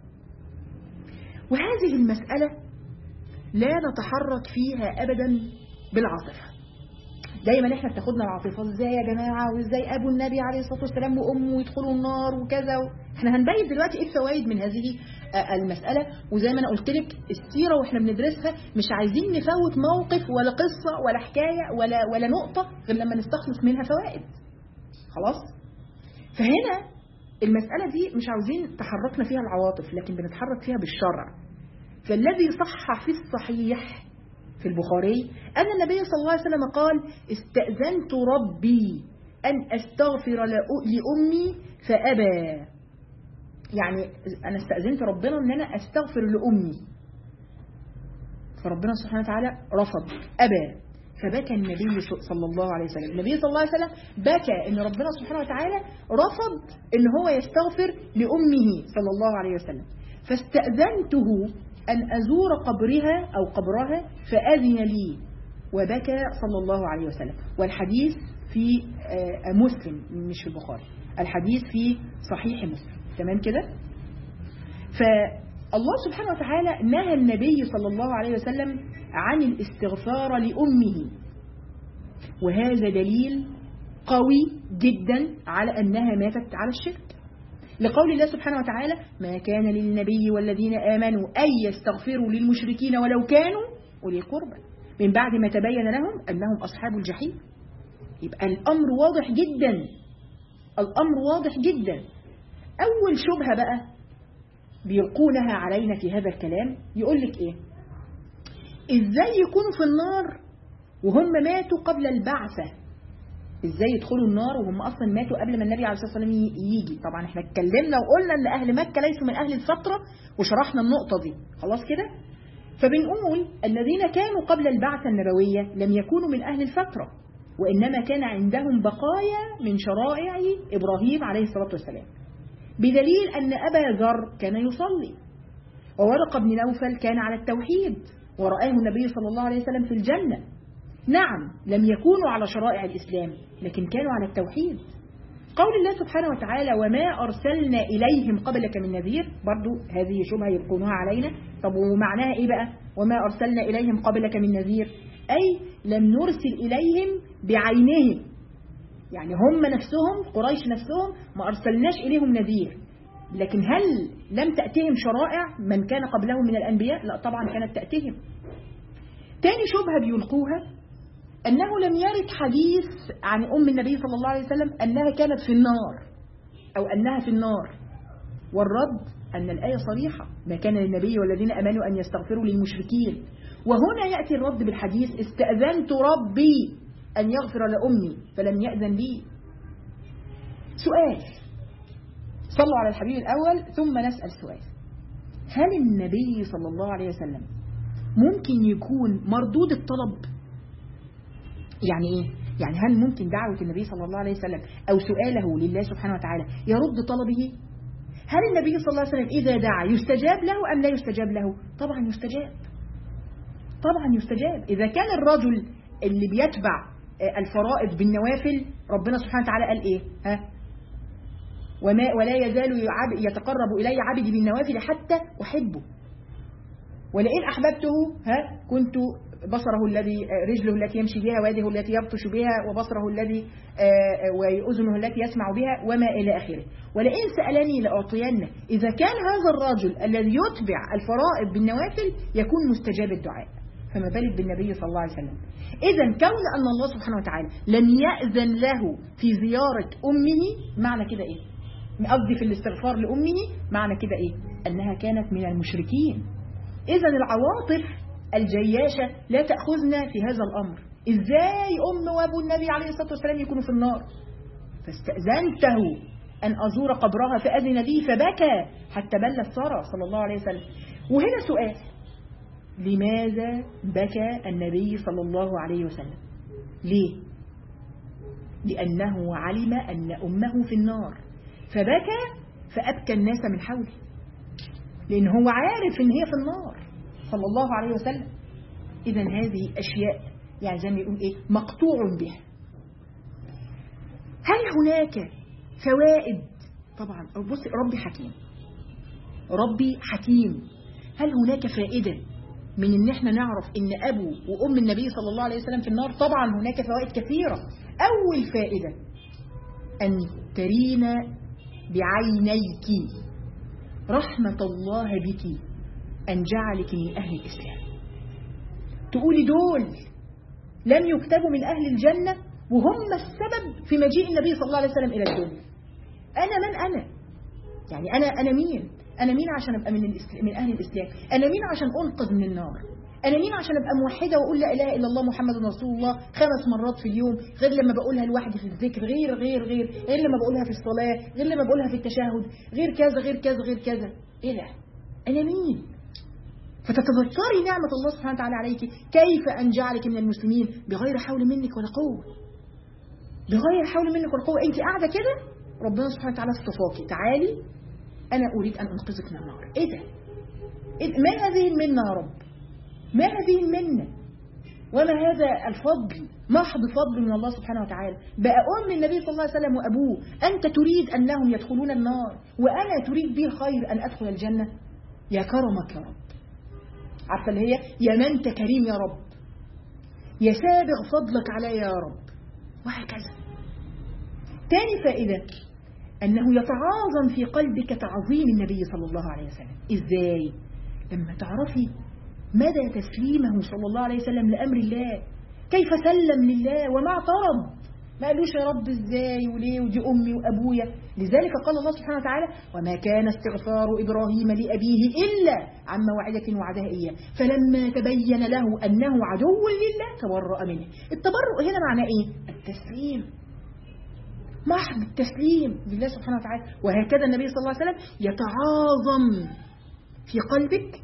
[SPEAKER 1] وهذه المسألة لا نتحرك فيها أبدا بالعاطفة دايما احنا بتاخدنا العاطفة ازاي يا جماعة وازاي ابو النبي عليه الصلاة والسلام وامه يدخلوا النار وكذا احنا هنبين دلوقتي ايه الفوائد من هذه المسألة وزي ما انا قلت لك السيرة واحنا بندرسها مش عايزين نفوت موقف ولا قصة ولا حكاية ولا ولا نقطة غير لما نستخلص منها فوائد خلاص فهنا المسألة دي مش عاوزين تحركنا فيها العواطف لكن بنتحرك فيها بالشرع فالذي صح في الصحيح في البخاري أن النبي صلى الله عليه وسلم قال استأذنت ربي أن أستغفر لأمي فأبى يعني أنا استأذنت ربنا أن أنا أستغفر لأمي فربنا سبحانه وتعالى رفض أبى فبكى النبي صلى الله عليه وسلم النبي صلى الله عليه وسلم بكى ان ربنا سبحانه وتعالى رفض ان هو يستغفر لأمه صلى الله عليه وسلم فاستأذنته أن أزور قبرها أو قبرها فأذن لي وبكى صلى الله عليه وسلم والحديث في مسلم مش في البخاري الحديث في صحيح مسلم تمام كده فالله سبحانه وتعالى نهى النبي صلى الله عليه وسلم عن الاستغفار لأمه وهذا دليل قوي جدا على أنها ماتت على الشرك لقول الله سبحانه وتعالى ما كان للنبي والذين آمنوا أن يستغفروا للمشركين ولو كانوا أولي قربى من بعد ما تبين لهم أنهم أصحاب الجحيم يبقى الأمر واضح جدا الأمر واضح جدا أول شبهة بقى بيلقونها علينا في هذا الكلام يقول لك إيه إزاي يكونوا في النار وهم ماتوا قبل البعثة ازاي يدخلوا النار وهم اصلا ماتوا قبل ما النبي عليه الصلاه والسلام يجي طبعا احنا اتكلمنا وقلنا ان اهل مكه ليسوا من اهل الفتره وشرحنا النقطه دي خلاص كده فبنقول الذين كانوا قبل البعثه النبويه لم يكونوا من اهل الفتره وانما كان عندهم بقايا من شرائع ابراهيم عليه الصلاه والسلام بدليل ان ابا ذر كان يصلي وورق بن نوفل كان على التوحيد ورآه النبي صلى الله عليه وسلم في الجنه نعم لم يكونوا على شرائع الإسلام لكن كانوا على التوحيد قول الله سبحانه وتعالى وما أرسلنا إليهم قبلك من نذير برضو هذه شبهة يبقونها علينا طب ومعناها إيه بقى وما أرسلنا إليهم قبلك من نذير أي لم نرسل إليهم بعينهم يعني هم نفسهم قريش نفسهم ما أرسلناش إليهم نذير لكن هل لم تأتيهم شرائع من كان قبلهم من الأنبياء لا طبعا كانت تأتيهم تاني شبهة بيلقوها أنه لم يرد حديث عن أم النبي صلى الله عليه وسلم أنها كانت في النار أو أنها في النار والرد أن الآية صريحة ما كان للنبي والذين أمنوا أن يستغفروا للمشركين وهنا يأتي الرد بالحديث استأذنت ربي أن يغفر لأمي فلم يأذن لي سؤال صلوا على الحبيب الأول ثم نسأل سؤال هل النبي صلى الله عليه وسلم ممكن يكون مردود الطلب يعني إيه؟ يعني هل ممكن دعوة النبي صلى الله عليه وسلم أو سؤاله لله سبحانه وتعالى يرد طلبه هل النبي صلى الله عليه وسلم إذا دعا يستجاب له أم لا يستجاب له طبعا يستجاب طبعا يستجاب إذا كان الرجل اللي بيتبع الفرائض بالنوافل ربنا سبحانه وتعالى قال إيه ها وما ولا يزال يتقرب إلي عبدي بالنوافل حتى أحبه ولئن أحببته ها كنت بصره الذي رجله التي يمشي بها ويده التي يبطش بها وبصره الذي وأذنه التي يسمع بها وما إلى آخره ولئن سألني لأعطينه إذا كان هذا الرجل الذي يتبع الفرائض بالنوافل يكون مستجاب الدعاء فما بالك بالنبي صلى الله عليه وسلم إذا كون أن الله سبحانه وتعالى لم يأذن له في زيارة أمه معنى كده إيه قصدي في الاستغفار لأمه معنى كده إيه أنها كانت من المشركين إذا العواطف الجياشة لا تأخذنا في هذا الأمر إزاي أم وأبو النبي عليه الصلاة والسلام يكونوا في النار فاستأذنته أن أزور قبرها فأذن لي فبكى حتى بلت سارة صلى الله عليه وسلم وهنا سؤال لماذا بكى النبي صلى الله عليه وسلم ليه لأنه علم أن أمه في النار فبكى فأبكى الناس من حوله لأن هو عارف أن هي في النار صلى الله عليه وسلم إذا هذه أشياء يعني زي ما يقول إيه مقطوع بها هل هناك فوائد طبعا بص ربي حكيم ربي حكيم هل هناك فائدة من ان احنا نعرف ان ابو وام النبي صلى الله عليه وسلم في النار طبعا هناك فوائد كثيرة اول فائدة ان ترين بعينيك رحمة الله بك أن جعلك من أهل الإسلام تقولي دول لم يكتبوا من أهل الجنة وهم السبب في مجيء النبي صلى الله عليه وسلم إلى الدنيا أنا من أنا يعني أنا أنا مين أنا مين عشان أبقى من, الإسلام من أهل الإسلام أنا مين عشان أنقذ من النار أنا مين عشان أبقى موحدة وأقول لا إله إلا الله محمد رسول الله خمس مرات في اليوم غير لما بقولها لوحدي في الذكر غير غير غير غير لما بقولها في الصلاة غير لما بقولها في التشهد غير كذا غير كذا غير كذا إيه ده أنا مين فتتذكري نعمة الله سبحانه وتعالى عليك كيف أن جعلك من المسلمين بغير حول منك ولا قوة بغير حول منك ولا قوة أنت قاعدة كده ربنا سبحانه وتعالى اصطفاكي تعالي أنا أريد أن أنقذك من النار إيه ده إيه ما هذه المنة يا رب ما هذه المنة وما هذا الفضل محض فضل من الله سبحانه وتعالى بقى أم النبي صلى الله عليه وسلم وأبوه أنت تريد أنهم يدخلون النار وأنا تريد بي الخير أن أدخل الجنة يا كرمك يا رب عارفة اللي هي يا من أنت كريم يا رب يا سابغ فضلك علي يا رب وهكذا تاني فائدة أنه يتعاظم في قلبك تعظيم النبي صلى الله عليه وسلم إزاي؟ لما تعرفي مدى تسليمه صلى الله عليه وسلم لأمر الله كيف سلم لله وما اعترض ما قالوش يا رب ازاي وليه ودي امي وابويا لذلك قال الله سبحانه وتعالى وما كان استغفار ابراهيم لابيه الا عن موعده وعدها اياه فلما تبين له انه عدو لله تبرأ منه التبرؤ هنا معناه ايه التسليم محض التسليم لله سبحانه وتعالى وهكذا النبي صلى الله عليه وسلم يتعاظم في قلبك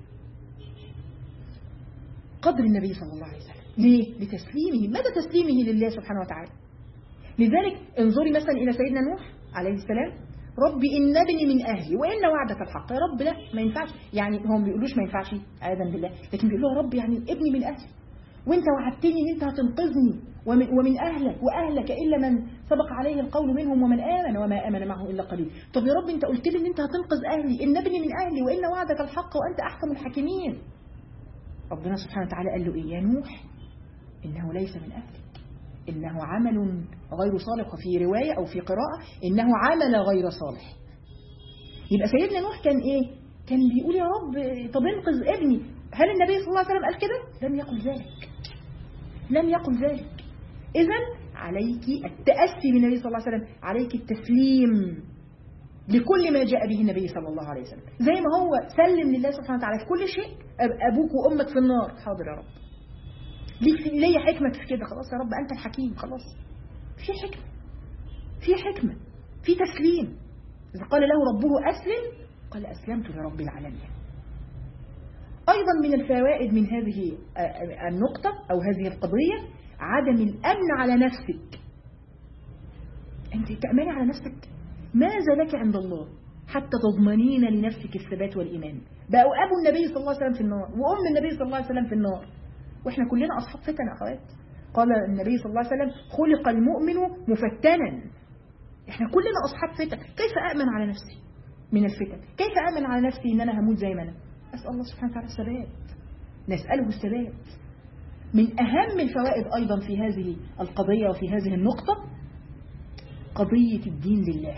[SPEAKER 1] قدر النبي صلى الله عليه وسلم ليه؟ لتسليمه مدى تسليمه لله سبحانه وتعالى لذلك انظري مثلا إلى سيدنا نوح عليه السلام ربي إن ابني من أهلي وإن وعدك الحق يا رب لا ما ينفعش يعني هم ما بيقولوش ما ينفعش عياذا بالله لكن بيقولوا يا رب يعني ابني من أهلي وانت وعدتني ان انت هتنقذني ومن, ومن أهلك وأهلك إلا من سبق عليه القول منهم ومن آمن وما آمن معه إلا قليل طب يا رب انت قلت لي ان انت هتنقذ أهلي إن ابني من أهلي وإن وعدك الحق وأنت أحكم الحاكمين ربنا سبحانه وتعالى قال له إيه يا نوح إنه ليس من أهلك إنه عمل غير صالح وفي رواية أو في قراءة إنه عمل غير صالح يبقى سيدنا نوح كان إيه كان بيقول يا رب طب انقذ ابني هل النبي صلى الله عليه وسلم قال كده لم يقل ذلك لم يقل ذلك إذا عليك التأسي بالنبي صلى الله عليه وسلم عليك التسليم لكل ما جاء به النبي صلى الله عليه وسلم زي ما هو سلم لله سبحانه وتعالى في كل شيء أبوك وأمك في النار حاضر يا رب ليك ليا حكمة في كده خلاص يا رب أنت الحكيم خلاص في حكمة في حكمة في تسليم إذا قال له ربه أسلم قال أسلمت لرب العالمين أيضا من الفوائد من هذه النقطة أو هذه القضية عدم الأمن على نفسك أنت تأمني على نفسك ماذا لك عند الله حتى تضمنين لنفسك الثبات والإيمان بقوا أبو النبي صلى الله عليه وسلم في النار وأم النبي صلى الله عليه وسلم في النار وإحنا كلنا أصحاب فتن يا أخوات قال النبي صلى الله عليه وسلم خلق المؤمن مفتنا إحنا كلنا أصحاب فتن كيف أأمن على نفسي من الفتن كيف أأمن على نفسي إن أنا هموت زي ما أنا أسأل الله سبحانه وتعالى الثبات نسأله الثبات من أهم الفوائد أيضا في هذه القضية وفي هذه النقطة قضية الدين لله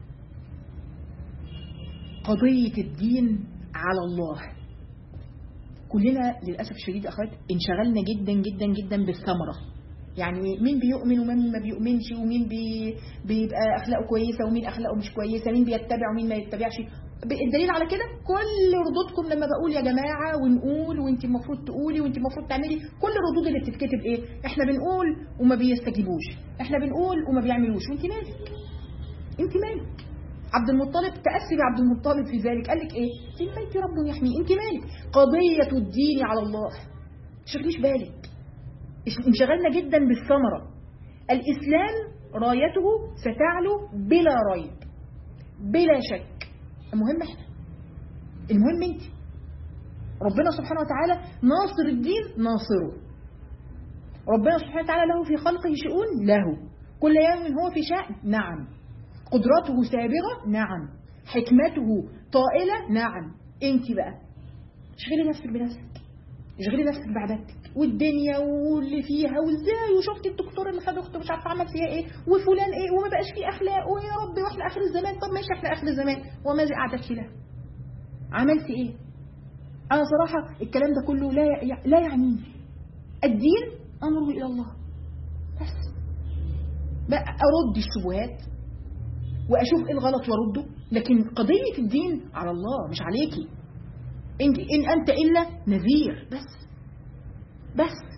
[SPEAKER 1] قضية الدين على الله كلنا للأسف الشديد أخوات انشغلنا جدا جدا جدا بالثمرة يعني مين بيؤمن ومين ما بيؤمنش ومين بي بيبقى أخلاقه كويسة ومين أخلاقه مش كويسة مين بيتبع ومين ما يتبعش الدليل على كده كل ردودكم لما بقول يا جماعة ونقول وانت المفروض تقولي وانت المفروض تعملي كل الردود اللي بتتكتب ايه احنا بنقول وما بيستجيبوش احنا بنقول وما بيعملوش وانت مالك انت مالك عبد المطلب تأسي بعبد المطلب في ذلك قال لك ايه في البيت رب يحميه انت مالك قضية الدين على الله تشغليش بالك انشغلنا جدا بالثمرة الإسلام رايته ستعلو بلا ريب بلا شك المهم احنا المهم انت ربنا سبحانه وتعالى ناصر الدين ناصره ربنا سبحانه وتعالى له في خلقه شؤون له كل يوم هو في شأن نعم قدرته سابغة نعم حكمته طائلة نعم انت بقى اشغلي نفسك بنفسك اشغلي نفسك بعبادتك والدنيا واللي فيها وازاي وشفت الدكتور اللي خد اخته مش عارفه عمل فيها ايه وفلان ايه وما بقاش فيه اخلاق ويا رب واحنا اخر الزمان طب ماشي احنا اخر الزمان وماذا اعددت له عملت ايه انا صراحه الكلام ده كله لا لا يعنيني الدين امره الى الله بس بقى ارد الشبهات واشوف ايه الغلط وارده لكن قضيه الدين على الله مش عليكي إن, إن أنت إلا نذير بس بس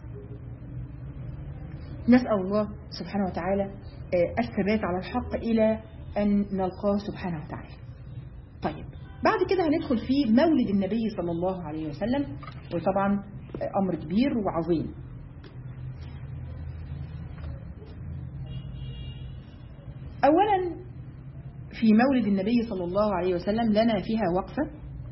[SPEAKER 1] نسأل الله سبحانه وتعالى الثبات على الحق إلى أن نلقاه سبحانه وتعالى طيب بعد كده هندخل في مولد النبي صلى الله عليه وسلم وطبعا أمر كبير وعظيم أولا في مولد النبي صلى الله عليه وسلم لنا فيها وقفة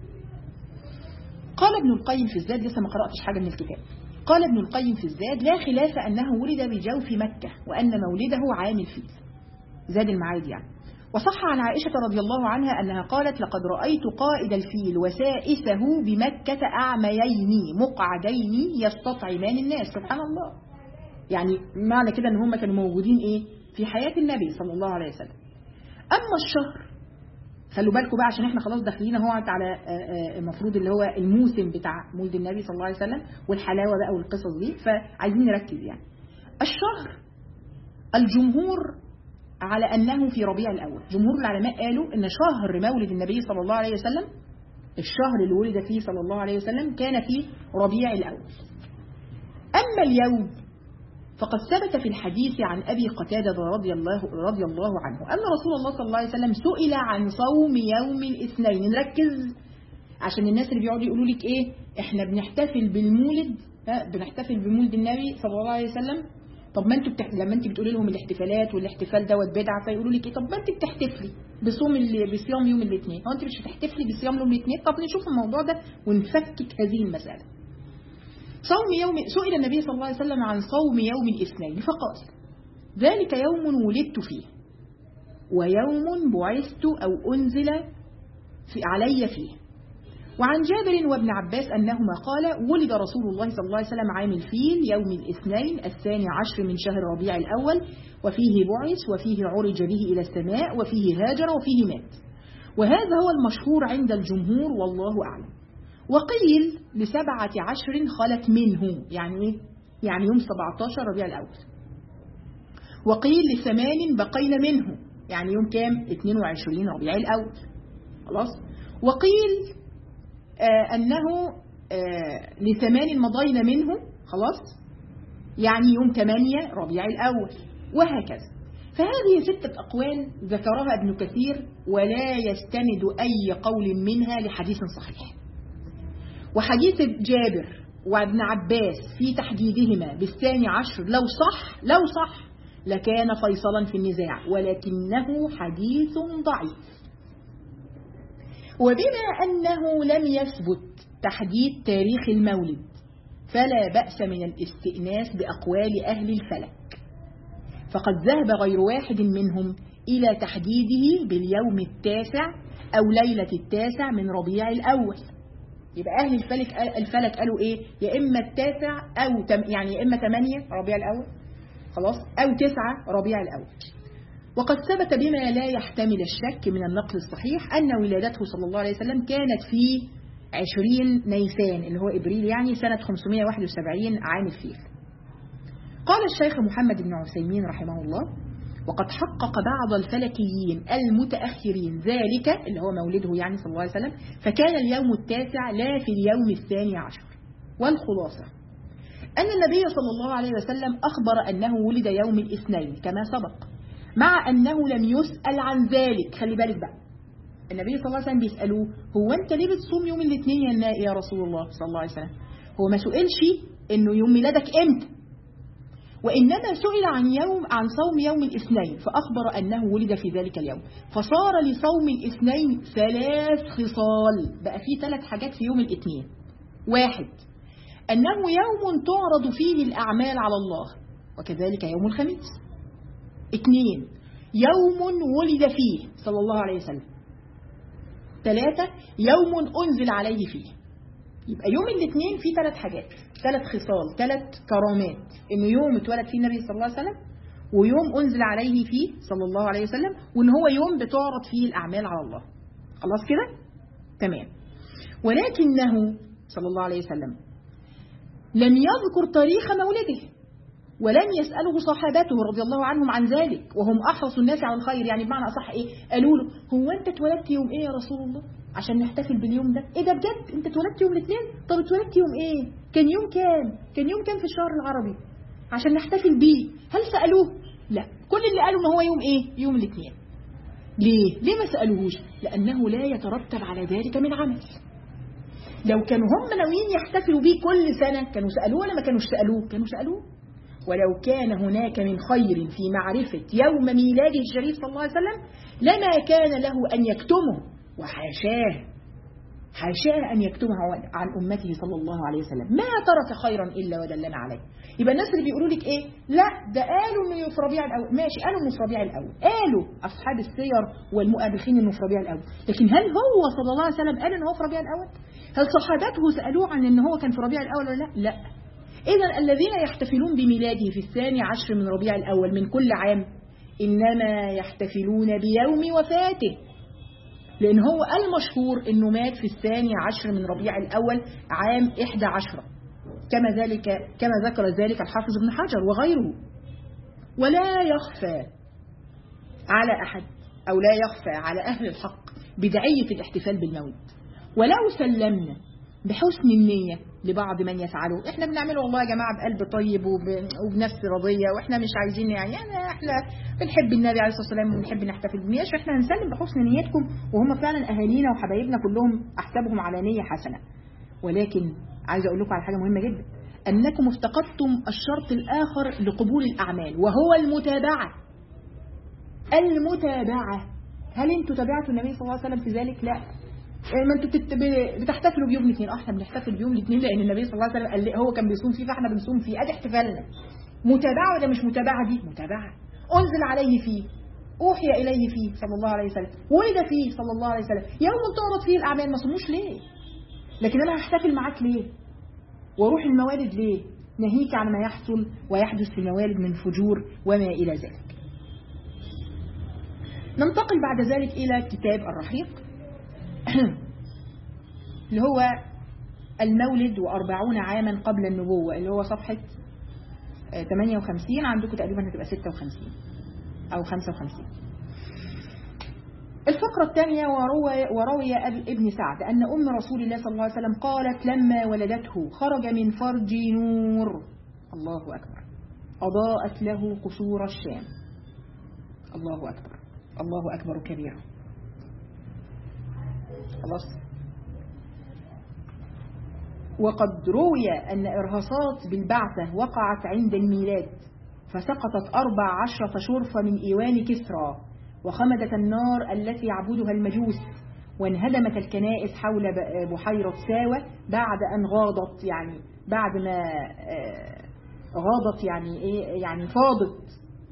[SPEAKER 1] قال ابن القيم في الزاد لسه ما قرأتش حاجة من الكتاب قال ابن القيم في الزاد لا خلاف أنه ولد بجوف مكة وأن مولده عام الفيل زاد المعاد يعني وصح عن عائشة رضي الله عنها أنها قالت لقد رأيت قائد الفيل وسائسه بمكة أعميين مقعدين يستطعمان الناس سبحان الله يعني معنى كده أن هم كانوا موجودين إيه في حياة النبي صلى الله عليه وسلم أما الشهر خلوا بالكم بقى عشان احنا خلاص داخلين اهو على المفروض اللي هو الموسم بتاع مولد النبي صلى الله عليه وسلم والحلاوه بقى والقصص دي فعايزين نركز يعني الشهر الجمهور على انه في ربيع الاول جمهور العلماء قالوا ان شهر مولد النبي صلى الله عليه وسلم الشهر اللي ولد فيه صلى الله عليه وسلم كان في ربيع الاول اما اليوم فقد ثبت في الحديث عن أبي قتادة رضي الله, رضي الله عنه أن رسول الله صلى الله عليه وسلم سئل عن صوم يوم الاثنين نركز عشان الناس اللي بيقعدوا يقولوا لك إيه إحنا بنحتفل بالمولد ها بنحتفل بمولد النبي صلى الله عليه وسلم طب ما انتوا بتح... لما انت بتقولي لهم الاحتفالات والاحتفال دوت بدعه فيقولوا لك ايه طب ما انت بتحتفلي بصوم ال... بصيام يوم الاثنين هو انت مش بتحتفلي بصيام يوم الاثنين طب نشوف الموضوع ده ونفكك هذه المساله صوم يوم سئل النبي صلى الله عليه وسلم عن صوم يوم الاثنين فقال ذلك يوم ولدت فيه ويوم بعثت أو أنزل في علي فيه وعن جابر وابن عباس أنهما قال ولد رسول الله صلى الله عليه وسلم عام الفيل يوم الاثنين الثاني عشر من شهر ربيع الأول وفيه بعث وفيه عرج به إلى السماء وفيه هاجر وفيه مات وهذا هو المشهور عند الجمهور والله أعلم وقيل لسبعة عشر خلت منه يعني إيه؟ يعني يوم 17 ربيع الأول وقيل لثمان بقين منه يعني يوم كام 22 ربيع الأول خلاص وقيل آه أنه آه لثمان مضين منه خلاص يعني يوم 8 ربيع الأول وهكذا فهذه ستة أقوال ذكرها ابن كثير ولا يستند أي قول منها لحديث صحيح وحديث جابر وابن عباس في تحديدهما بالثاني عشر لو صح لو صح لكان فيصلا في النزاع ولكنه حديث ضعيف وبما أنه لم يثبت تحديد تاريخ المولد فلا بأس من الاستئناس بأقوال أهل الفلك فقد ذهب غير واحد منهم إلى تحديده باليوم التاسع أو ليلة التاسع من ربيع الأول يبقى أهل الفلك, الفلك قالوا إيه يا إما التاسع أو تم يعني يا إما ثمانية ربيع الأول خلاص أو تسعة ربيع الأول وقد ثبت بما لا يحتمل الشك من النقل الصحيح أن ولادته صلى الله عليه وسلم كانت في عشرين نيسان اللي هو إبريل يعني سنة 571 عام الفيل قال الشيخ محمد بن عثيمين رحمه الله وقد حقق بعض الفلكيين المتأخرين ذلك اللي هو مولده يعني صلى الله عليه وسلم فكان اليوم التاسع لا في اليوم الثاني عشر والخلاصة أن النبي صلى الله عليه وسلم أخبر أنه ولد يوم الاثنين كما سبق مع أنه لم يسأل عن ذلك خلي بالك بقى النبي صلى الله عليه وسلم بيسألوه هو أنت ليه بتصوم يوم الاثنين يا يا رسول الله صلى الله عليه وسلم هو ما سئلش إنه يوم ميلادك إمتى وإنما سئل عن يوم عن صوم يوم الاثنين فأخبر أنه ولد في ذلك اليوم فصار لصوم الاثنين ثلاث خصال بقى في ثلاث حاجات في يوم الاثنين واحد أنه يوم تعرض فيه الأعمال على الله وكذلك يوم الخميس اثنين يوم ولد فيه صلى الله عليه وسلم ثلاثة يوم أنزل عليه فيه يبقى يوم الاثنين فيه ثلاث حاجات ثلاث خصال ثلاث كرامات انه يوم اتولد فيه النبي صلى الله عليه وسلم ويوم انزل عليه فيه صلى الله عليه وسلم وان هو يوم بتعرض فيه الاعمال على الله خلاص كده تمام ولكنه صلى الله عليه وسلم لم يذكر تاريخ مولده ولم يسأله صحابته رضي الله عنهم عن ذلك وهم أحرص الناس على الخير يعني بمعنى أصح إيه قالوا له هو أنت اتولدت يوم إيه يا رسول الله عشان نحتفل باليوم ده إيه ده بجد أنت اتولدت يوم الاثنين طب اتولدت يوم إيه كان يوم كام كان يوم كام في الشهر العربي عشان نحتفل بيه هل سألوه لا كل اللي قالوا ان هو يوم ايه يوم الاثنين ليه ليه ما سألوهوش لأنه لا يترتب على ذلك من عمل لو كانوا هم ناويين يحتفلوا بيه كل سنة كانوا سألوه ولا ما كانوش سألوه كانوا سألوه ولو كان هناك من خير في معرفة يوم ميلاده الشريف صلى الله عليه وسلم لما كان له أن يكتمه وحاشاه حاشاه أن يكتمها عن أمته صلى الله عليه وسلم ما ترك خيرا إلا ودلنا عليه يبقى الناس اللي بيقولوا لك إيه لا ده قالوا إنه في ربيع الأول ماشي قالوا إنه في ربيع الأول قالوا أصحاب السير والمؤرخين إنه في ربيع الأول لكن هل هو صلى الله عليه وسلم قال إنه هو في ربيع الأول هل صحابته سألوه عن إن هو كان في ربيع الأول ولا لا لا إذا الذين يحتفلون بميلاده في الثاني عشر من ربيع الأول من كل عام إنما يحتفلون بيوم وفاته لأن هو المشهور أنه مات في الثاني عشر من ربيع الأول عام إحدى عشرة كما, ذلك كما ذكر ذلك الحافظ ابن حجر وغيره ولا يخفى على أحد أو لا يخفى على أهل الحق بدعية الاحتفال بالموت ولو سلمنا بحسن النية لبعض من يفعله احنا بنعمله والله يا جماعة بقلب طيب وبنفس رضية واحنا مش عايزين يعني, يعني احنا بنحب النبي عليه الصلاة والسلام وبنحب نحتفل بنياش فاحنا هنسلم بحسن نيتكم وهم فعلا اهالينا وحبايبنا كلهم احسبهم على نية حسنة ولكن عايز اقول لكم على حاجة مهمة جدا انكم افتقدتم الشرط الاخر لقبول الاعمال وهو المتابعة المتابعة هل انتوا تابعتوا النبي صلى الله عليه وسلم في ذلك لا ما انتوا بتحتفلوا بيوم الاثنين احنا بنحتفل بيوم الاثنين لان النبي صلى الله عليه وسلم قال هو كان بيصوم فيه فاحنا بنصوم فيه ادي احتفالنا متابعه ولا مش متابعه دي متابعه انزل عليه فيه اوحي اليه فيه صلى الله عليه وسلم ولد فيه صلى الله عليه وسلم يوم تعرض فيه الاعمال ما صوموش ليه لكن أنا هحتفل معاك ليه واروح الموالد ليه ناهيك عن ما يحصل ويحدث في الموالد من فجور وما إلى ذلك ننتقل بعد ذلك إلى كتاب الرحيق اللي هو المولد وأربعون عاما قبل النبوة اللي هو صفحة 58 عندكم تقريبا هتبقى 56 أو 55 الفقرة الثانية وروي, وروي ابن سعد أن أم رسول الله صلى الله عليه وسلم قالت لما ولدته خرج من فرج نور الله أكبر أضاءت له قصور الشام الله أكبر الله أكبر كبيرا خلاص وقد روي أن إرهاصات بالبعثة وقعت عند الميلاد فسقطت أربع عشرة شرفة من إيوان كسرى وخمدت النار التي يعبدها المجوس وانهدمت الكنائس حول بحيرة ساوة بعد أن غاضت يعني بعد ما غاضت يعني إيه يعني فاضت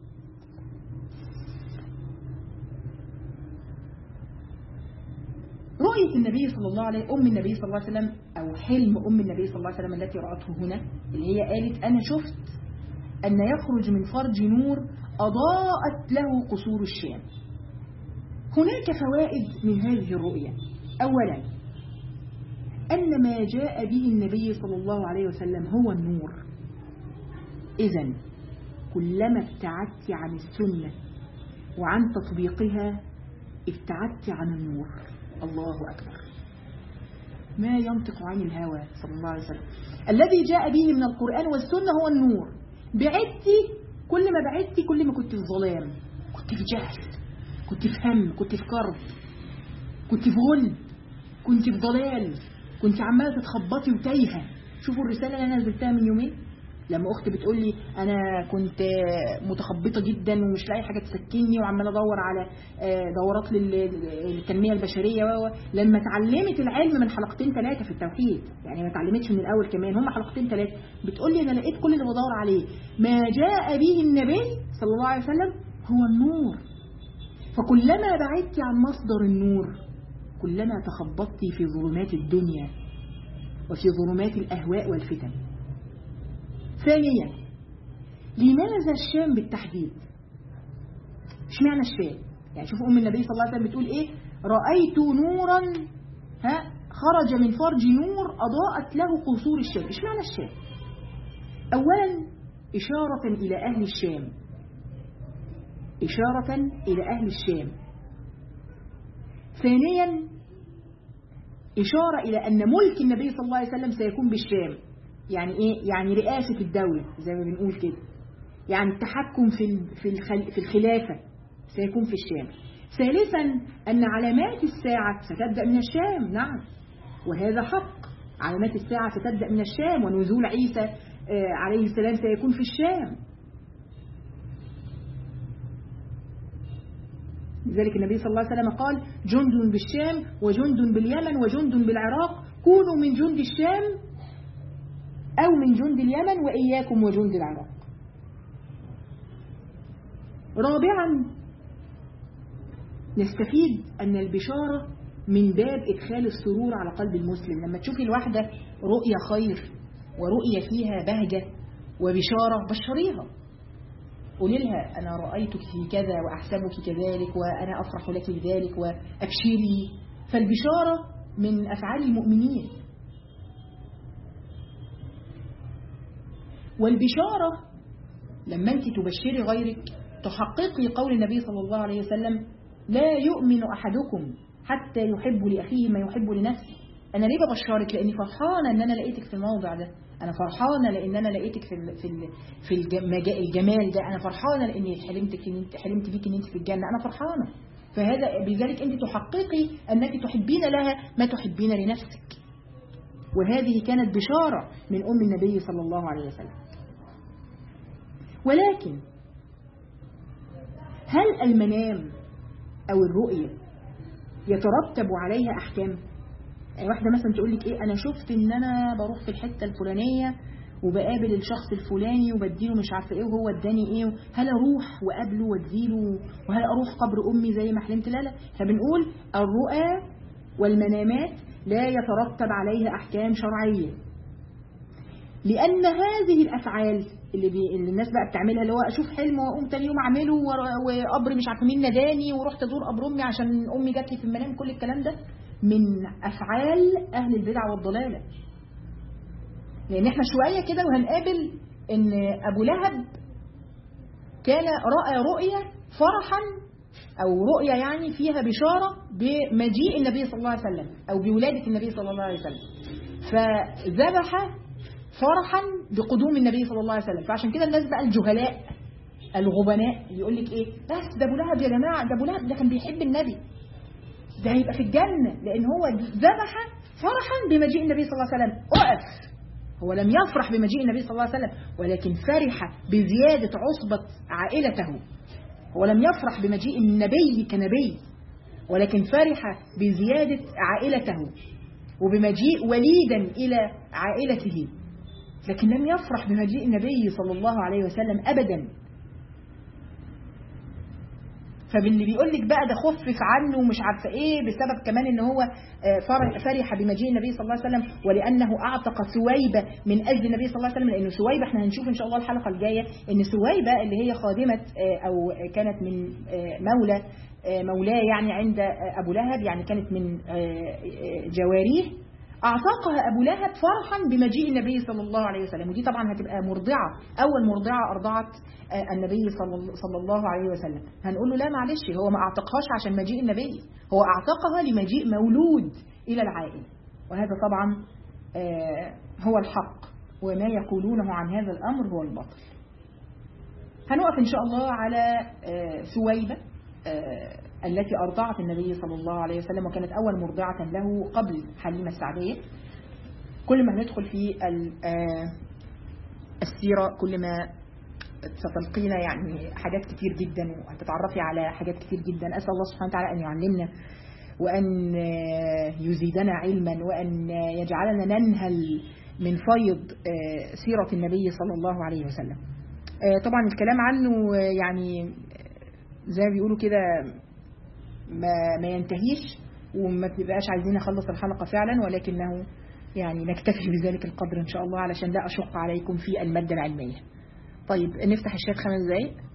[SPEAKER 1] رؤية النبي صلى الله عليه أم النبي صلى الله عليه وسلم أو حلم أم النبي صلى الله عليه وسلم التي رأته هنا اللي هي قالت أنا شفت أن يخرج من فرج نور أضاءت له قصور الشام هناك فوائد من هذه الرؤية أولا أن ما جاء به النبي صلى الله عليه وسلم هو النور إذا كلما ابتعدت عن السنة وعن تطبيقها ابتعدت عن النور الله أكبر ما ينطق عن الهوى صلى الله عليه وسلم الذي جاء به من القرآن والسنة هو النور بعدتي كل ما بعدتي كل ما كنت في ظلام كنت في جهل كنت في هم كنت في كرب كنت في غل كنت في ضلال كنت عمالة تتخبطي وتايهة شوفوا الرسالة اللي أنا نزلتها من يومين لما أختي بتقول لي أنا كنت متخبطة جدا ومش لاقي حاجة تسكنني وعمالة أدور على دورات للتنمية البشرية لما اتعلمت العلم من حلقتين ثلاثة في التوحيد يعني ما اتعلمتش من الأول كمان هم حلقتين ثلاثة بتقول لي أنا لقيت كل اللي بدور عليه ما جاء به النبي صلى الله عليه وسلم هو النور فكلما بعدت عن مصدر النور كلما تخبطت في ظلمات الدنيا وفي ظلمات الأهواء والفتن ثانيا لماذا الشام بالتحديد مش معنى الشام يعني شوفوا أم النبي صلى الله عليه وسلم بتقول إيه رأيت نورا ها خرج من فرج نور أضاءت له قصور الشام مش معنى الشام أولا إشارة إلى أهل الشام إشارة إلى أهل الشام ثانيا إشارة إلى أن ملك النبي صلى الله عليه وسلم سيكون بالشام يعني إيه؟ يعني رئاسة الدولة زي ما بنقول كده يعني التحكم في في في الخلافة سيكون في الشام ثالثا أن علامات الساعة ستبدأ من الشام نعم وهذا حق علامات الساعة ستبدأ من الشام ونزول عيسى عليه السلام سيكون في الشام لذلك النبي صلى الله عليه وسلم قال جند بالشام وجند باليمن وجند بالعراق كونوا من جند الشام أو من جند اليمن وإياكم وجند العراق رابعا نستفيد أن البشارة من باب إدخال السرور على قلب المسلم لما تشوفي الواحدة رؤية خير ورؤية فيها بهجة وبشارة بشريها قولي لها أنا رأيتك في كذا وأحسبك كذلك وأنا أفرح لك بذلك وأبشري فالبشارة من أفعال المؤمنين والبشارة لما أنت تبشري غيرك تحققي قول النبي صلى الله عليه وسلم لا يؤمن أحدكم حتى يحب لأخيه ما يحب لنفسه أنا ليه ببشرك لأني فرحانة أن أنا لقيتك في الموضع ده أنا فرحانة لأن أنا لقيتك في في في الجمال ده أنا فرحانة لأني حلمتك إن أنت حلمت بيك إن أنت في الجنة أنا فرحانة فهذا بذلك أنت تحققي أنك تحبين لها ما تحبين لنفسك وهذه كانت بشارة من أم النبي صلى الله عليه وسلم ولكن هل المنام أو الرؤية يترتب عليها أحكام يعني واحدة مثلا تقول لك إيه أنا شفت إن أنا بروح في الحتة الفلانية وبقابل الشخص الفلاني وبديله مش عارفه ايه وهو اداني ايه هل اروح واقابله واديله وهل اروح قبر امي زي ما حلمت لا لا فبنقول الرؤى والمنامات لا يترتب عليها أحكام شرعية لأن هذه الأفعال اللي, بي... اللي الناس بقى بتعملها اللي هو أشوف حلم وأقوم تاني يوم أعمله ور- وقبر مش عارفة مين نداني ورحت أزور قبر أمي عشان أمي جات لي في المنام كل الكلام ده من أفعال أهل البدع والضلالة لأن احنا شوية كده وهنقابل إن أبو لهب كان رأى رؤية فرحا أو رؤية يعني فيها بشارة بمجيء النبي صلى الله عليه وسلم أو بولادة النبي صلى الله عليه وسلم فذبح فرحا بقدوم النبي صلى الله عليه وسلم فعشان كده الناس بقى الجهلاء الغبناء يقول لك ايه بس ده ابو لهب يا جماعه ده ابو لهب ده كان بيحب النبي ده هيبقى في الجنه لان هو ذبح فرحا بمجيء النبي صلى الله عليه وسلم اقف هو لم يفرح بمجيء النبي صلى الله عليه وسلم ولكن فرح بزياده عصبه عائلته هو لم يفرح بمجيء النبي كنبي ولكن فرح بزياده عائلته وبمجيء وليدا الى عائلته لكن لم يفرح بمجيء النبي صلى الله عليه وسلم ابدا فباللي بيقول لك بقى ده خفف عنه ومش عارفه ايه بسبب كمان ان هو آه، فرح فرح بمجيء النبي صلى الله عليه وسلم ولانه اعتق ثويبه من اجل النبي صلى الله عليه وسلم لانه ثويبه احنا هنشوف ان شاء الله الحلقه الجايه ان ثويبه اللي هي خادمه آه، او كانت من آه، مولى آه، مولاه يعني عند آه، ابو لهب يعني كانت من آه، آه، جواريه أعتقها أبو لهب فرحا بمجيء النبي صلى الله عليه وسلم ودي طبعا هتبقى مرضعة أول مرضعة أرضعت آه، النبي صلى صلى الله عليه وسلم هنقول له لا معلش هو ما أعتقهاش عشان مجيء النبي هو أعتقها لمجيء مولود إلى العائلة وهذا طبعا آه، هو الحق وما يقولونه عن هذا الأمر هو الباطل هنقف إن شاء الله على آه، ثويبة آه، التي أرضعت النبي صلى الله عليه وسلم وكانت أول مرضعة له قبل حليمة السعدية كل ما ندخل في ال- آه، السيرة كل ما ستلقينا يعني حاجات كتير جدا وهتتعرفي على حاجات كتير جدا أسأل الله سبحانه وتعالى أن يعلمنا وأن آه، يزيدنا علما وأن يجعلنا ننهل من فيض آه، سيرة النبي صلى الله عليه وسلم آه، طبعا الكلام عنه آه، يعني زي ما بيقولوا كده ما, ما ينتهيش وما بنبقاش عايزين نخلص الحلقة فعلا ولكنه يعني نكتفي بذلك القدر إن شاء الله علشان لا أشق عليكم في المادة العلمية طيب نفتح الشات خمس دقايق